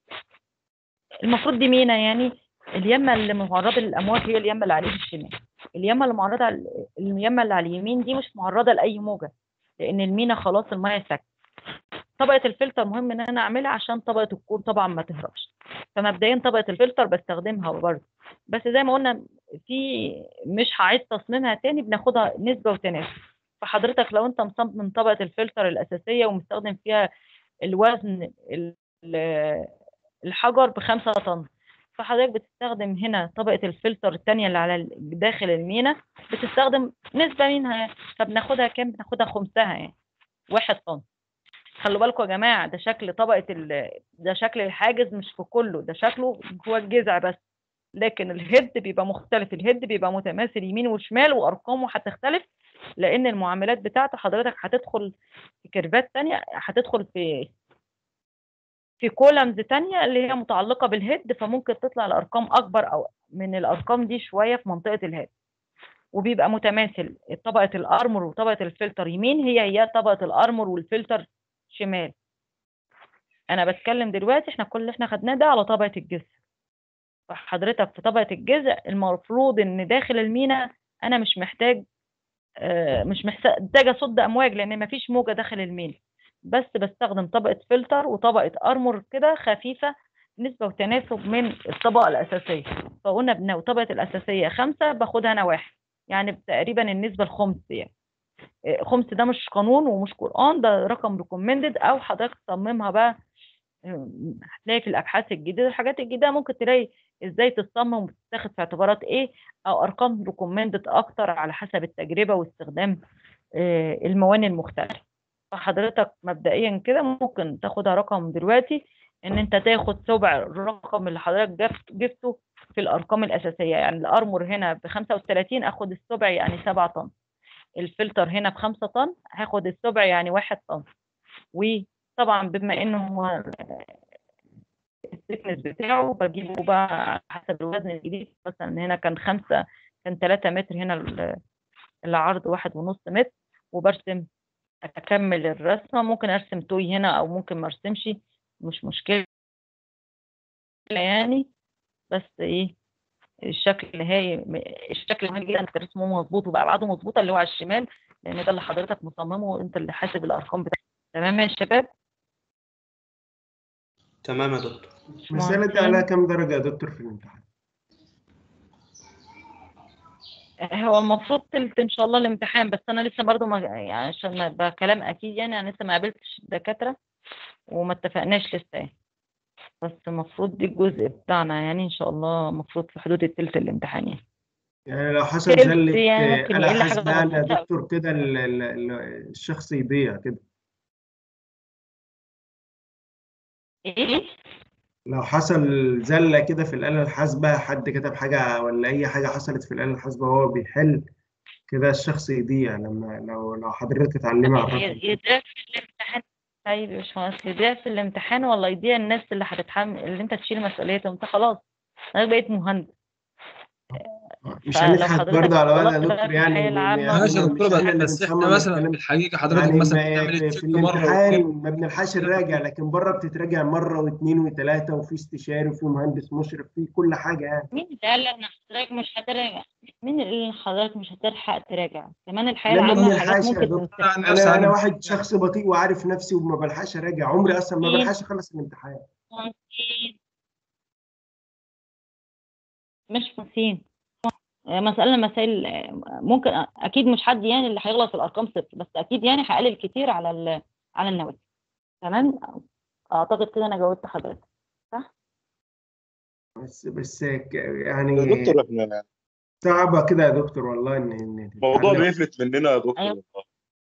المفروض دي مينا يعني اليمة اللي معرضة للأمواج هي اليمة اللي عليه الشمال اليمة اللي معرضة على اليمة اللي على اليمين دي مش معرضة لأي موجة لأن المينا خلاص المية سكت طبقة الفلتر مهم إن أنا أعملها عشان طبقة الكور طبعا ما تهربش فمبدئيا طبقة الفلتر بستخدمها برضه بس زي ما قلنا في مش هعيد تصميمها تاني بناخدها نسبة وتناسب فحضرتك لو انت مصمم طبقة الفلتر الأساسية ومستخدم فيها الوزن ال- ال- الحجر بخمسة طن فحضرتك بتستخدم هنا طبقة الفلتر التانية اللي على ال- داخل المينا بتستخدم نسبة منها يعني. فبناخدها كام؟ بناخدها خمسها يعني واحد طن خلوا بالكم يا جماعة ده شكل طبقة ال... ده شكل الحاجز مش في كله ده شكله هو الجذع بس لكن الهيد بيبقى مختلف الهيد بيبقى متماثل يمين وشمال وارقامه هتختلف لان المعاملات بتاعته حضرتك هتدخل في كيرفات تانية هتدخل في في كولمز تانية اللي هي متعلقة بالهيد فممكن تطلع الارقام اكبر او من الارقام دي شوية في منطقة الهيد وبيبقى متماثل طبقة الارمور وطبقة الفلتر يمين هي هي طبقة الارمور والفلتر شمال انا بتكلم دلوقتي احنا كل اللي احنا خدناه ده على طبقة الجسم فحضرتك في طبقة الجذع المفروض ان داخل المينا انا مش محتاج آه، مش محتاج اصد امواج لان مفيش موجة داخل المينا بس بستخدم طبقة فلتر وطبقة ارمور كده خفيفة نسبة وتناسب من الطبقة الأساسية فقلنا بنا طبقة الأساسية خمسة باخدها أنا واحد يعني تقريبا النسبة الخمس يعني آه، خمس ده مش قانون ومش قرآن ده رقم ريكومندد أو حضرتك تصممها بقى آم، هتلاقي في الابحاث الجديده الحاجات الجديده ممكن تلاقي ازاي تصمم وتتاخد في اعتبارات ايه او ارقام ريكومندد اكتر على حسب التجربه واستخدام آه، الموانئ المختلفه فحضرتك مبدئيا كده ممكن تاخدها رقم دلوقتي ان انت تاخد سبع الرقم اللي حضرتك جبت- جبته في الارقام الاساسيه يعني الارمور هنا ب 35 اخد السبع يعني 7 طن الفلتر هنا ب 5 طن هاخد السبع يعني 1 طن وطبعا بما انه هو الثيكنس بتاعه بجيبه بقى على حسب الوزن الجديد مثلا هنا كان خمسة كان تلاتة متر هنا ال- العرض واحد ونص متر وبرسم أكمل الرسمة ممكن أرسم توي هنا أو ممكن ما أرسمش مش مشكلة يعني بس إيه الشكل النهائي الشكل مهم جدا انك ترسمه مظبوط وبأبعاده مظبوطة اللي هو على الشمال لأن ده اللي حضرتك مصممه وأنت اللي حاسب الأرقام بتاعته تمام يا شباب؟ تمام يا دكتور المسألة دي عليها كام درجة يا دكتور في الامتحان؟ هو المفروض تلت ان شاء الله الامتحان بس انا لسه برضو ما يعني عشان ما يبقى كلام اكيد يعني انا لسه ما قابلتش الدكاتره وما اتفقناش لسه يعني بس المفروض دي الجزء بتاعنا يعني ان شاء الله المفروض في حدود التلت الامتحان يعني يعني لو حصل تلت زلة يعني آه، ممكن آلة يقل حاجة حاسبة يعني يا بسيطة. دكتور كده ال- ال- ال- الشخص يضيع كده ايه لو حصل زلة كده في الآلة الحاسبة حد كتب حاجة ولا أي حاجة حصلت في الآلة الحاسبة وهو بيحل كده الشخص يضيع لما لو لو حضرتك تتعلمي على الرقم يضيع في الامتحان طيب يا باشمهندس يضيع في الامتحان ولا يضيع الناس اللي هتتحمل اللي انت تشيل مسؤوليتهم انت خلاص انا بقيت مهندس مش فلو هنضحك حضرتك برضه على وضع يا خلصت بقى دكتور في يعني الحياة م- العامة يعني ماشي يا مش دكتور احنا بقى اللي بس احنا بنصمم مثلا الكلام في الحقيقه حضرتك يعني مثلا ما- بتعمل في, تشيك في مره الامتحان واثنين ما بنلحقش نراجع لكن بره بتتراجع مرة واثنين وثلاثة وفي استشاري وفي مهندس مشرف في كل حاجة يعني مين اللي قال لك ان حضرتك مش هتراجع مين اللي قال ان حضرتك مش هتلحق تراجع كمان الحياة لا ما العامة حاجات بنلحقش يا ممكن دكتور تنساها عن نفسي انا انا عندي واحد شخص بطيء وعارف نفسي وما بلحقش اراجع عمري اصلا ما مين؟ بلحقش اخلص الامتحان مهندسين مش خمسين مسألة مسائل ممكن أكيد مش حد يعني اللي هيغلط في الأرقام صفر بس أكيد يعني هقلل كتير على ال على النواتج تمام أعتقد كده أنا جاوبت حضرتك بس بس ك- يا يعني دكتور احنا صعبة كده يا دكتور والله إن إن الموضوع تتعلم. بيفلت مننا يا دكتور أيوة. والله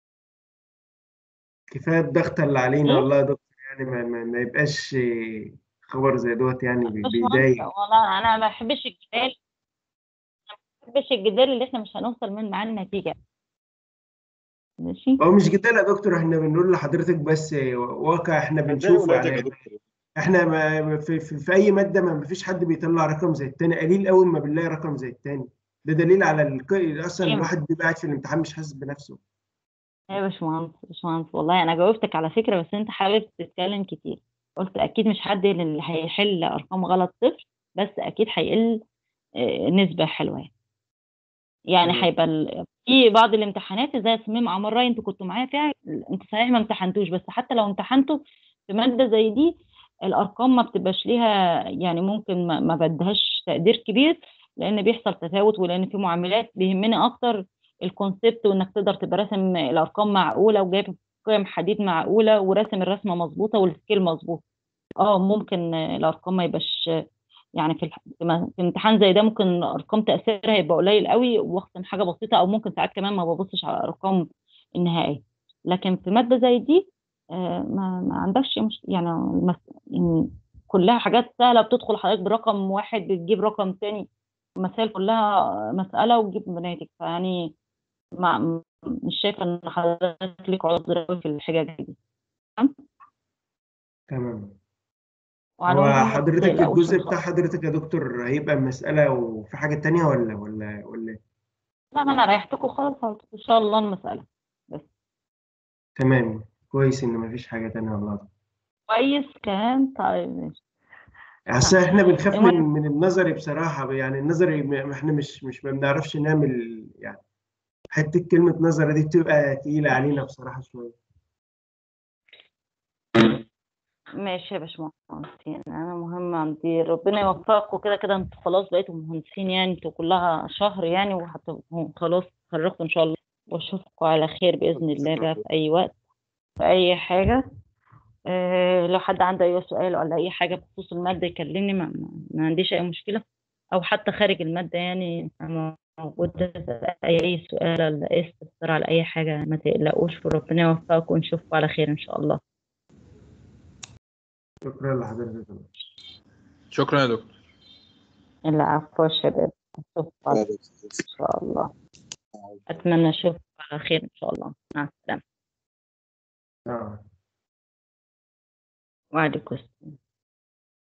كفاية الضغط اللي علينا إيه؟ والله يا دكتور يعني ما, ما, ما يبقاش خبر زي دوت يعني بي- مش بيضايق مهم والله أنا ما بحبش الجدال ما بحبش الجدال اللي إحنا مش هنوصل من معاه النتيجة ماشي هو مش جدال يا دكتور احنا بنقول لحضرتك بس واقع احنا ازاي بنشوفه ولادك يا يعني دكتور احنا ما في, في, في اي ماده ما فيش حد بيطلع رقم زي التاني قليل قوي ما بنلاقي رقم زي التاني ده دليل على الك... اصلا أيوة. الواحد بيبقى قاعد في الامتحان مش حاسس بنفسه يا باشمهندس باشمهندس والله انا جاوبتك على فكره بس انت حابب تتكلم كتير قلت اكيد مش حد اللي هيحل ارقام غلط صفر بس اكيد هيقل آه، نسبه حلوه يعني يعني تمام. هيبقى ال- في بعض الامتحانات زي صميم عمر راي انتوا كنتوا معايا فيها انت صحيح ما امتحنتوش بس حتى لو امتحنتوا في ماده زي دي الارقام ما بتبقاش ليها يعني ممكن ما, ما بدهاش تقدير كبير لان بيحصل تفاوت ولان في معاملات بيهمني اكتر الكونسبت وانك تقدر تبقى راسم الارقام معقوله وجايب قيم حديد معقوله وراسم الرسمه مظبوطه والسكيل مظبوط اه ممكن آه، الارقام ما يبقاش يعني في, الح... في م- في امتحان زي ده ممكن ارقام تاثيرها يبقى قليل قوي واختم حاجه بسيطه او ممكن ساعات كمان ما ببصش على الارقام النهائيه لكن في ماده زي دي آه، ما, ما عندكش مش يعني المس... يعني كلها حاجات سهله بتدخل حضرتك برقم واحد بتجيب رقم تاني المسائل كلها مساله وتجيب ناتج فيعني ما مش شايفه ان حضرتك ليك عذر أوي في الحجج دي تمام وعلى هو العموم ما حضرتك تقلقوش الجزء إن شاء بتاع الله. حضرتك يا دكتور هيبقى مسألة وفي حاجة تانية ولا ولا ولا لا ما انا ريحتكم خالص خالص. ان شاء الله المساله تمام كويس إن مفيش حاجة تانية والله كويس كان طيب ماشي اصل احنا بنخاف من المهم- من النظري بصراحة يعني النظري م- احنا مش مش ما بنعرفش نعمل يعني حتة كلمة نظري دي بتبقى تقيلة علينا بصراحة شوية ماشي يا باشمهندس يعني انا مهم عندي ربنا يوفقكم كده كده انتوا خلاص بقيتوا مهندسين يعني انتوا كلها شهر يعني وهتبقوا خلاص اتخرجتوا ان شاء الله واشوفكم على خير باذن الله بقى في اي وقت في اي حاجه اه لو حد عنده اي سؤال ولا اي حاجه بخصوص الماده يكلمني ما, ما- ما عنديش اي مشكله او حتى خارج الماده يعني أنا موجوده في اي اي سؤال ولا اي استفسار على اي حاجه ما تقلقوش وربنا يوفقكم ونشوفكم على خير ان شاء الله شكرا لحضرتك شكرا يا دكتور العفو يا شباب أشوفكم على خير إن شاء الله أتمنى أشوفكم على خير إن شاء الله مع السلامة آه. وعليكم السلام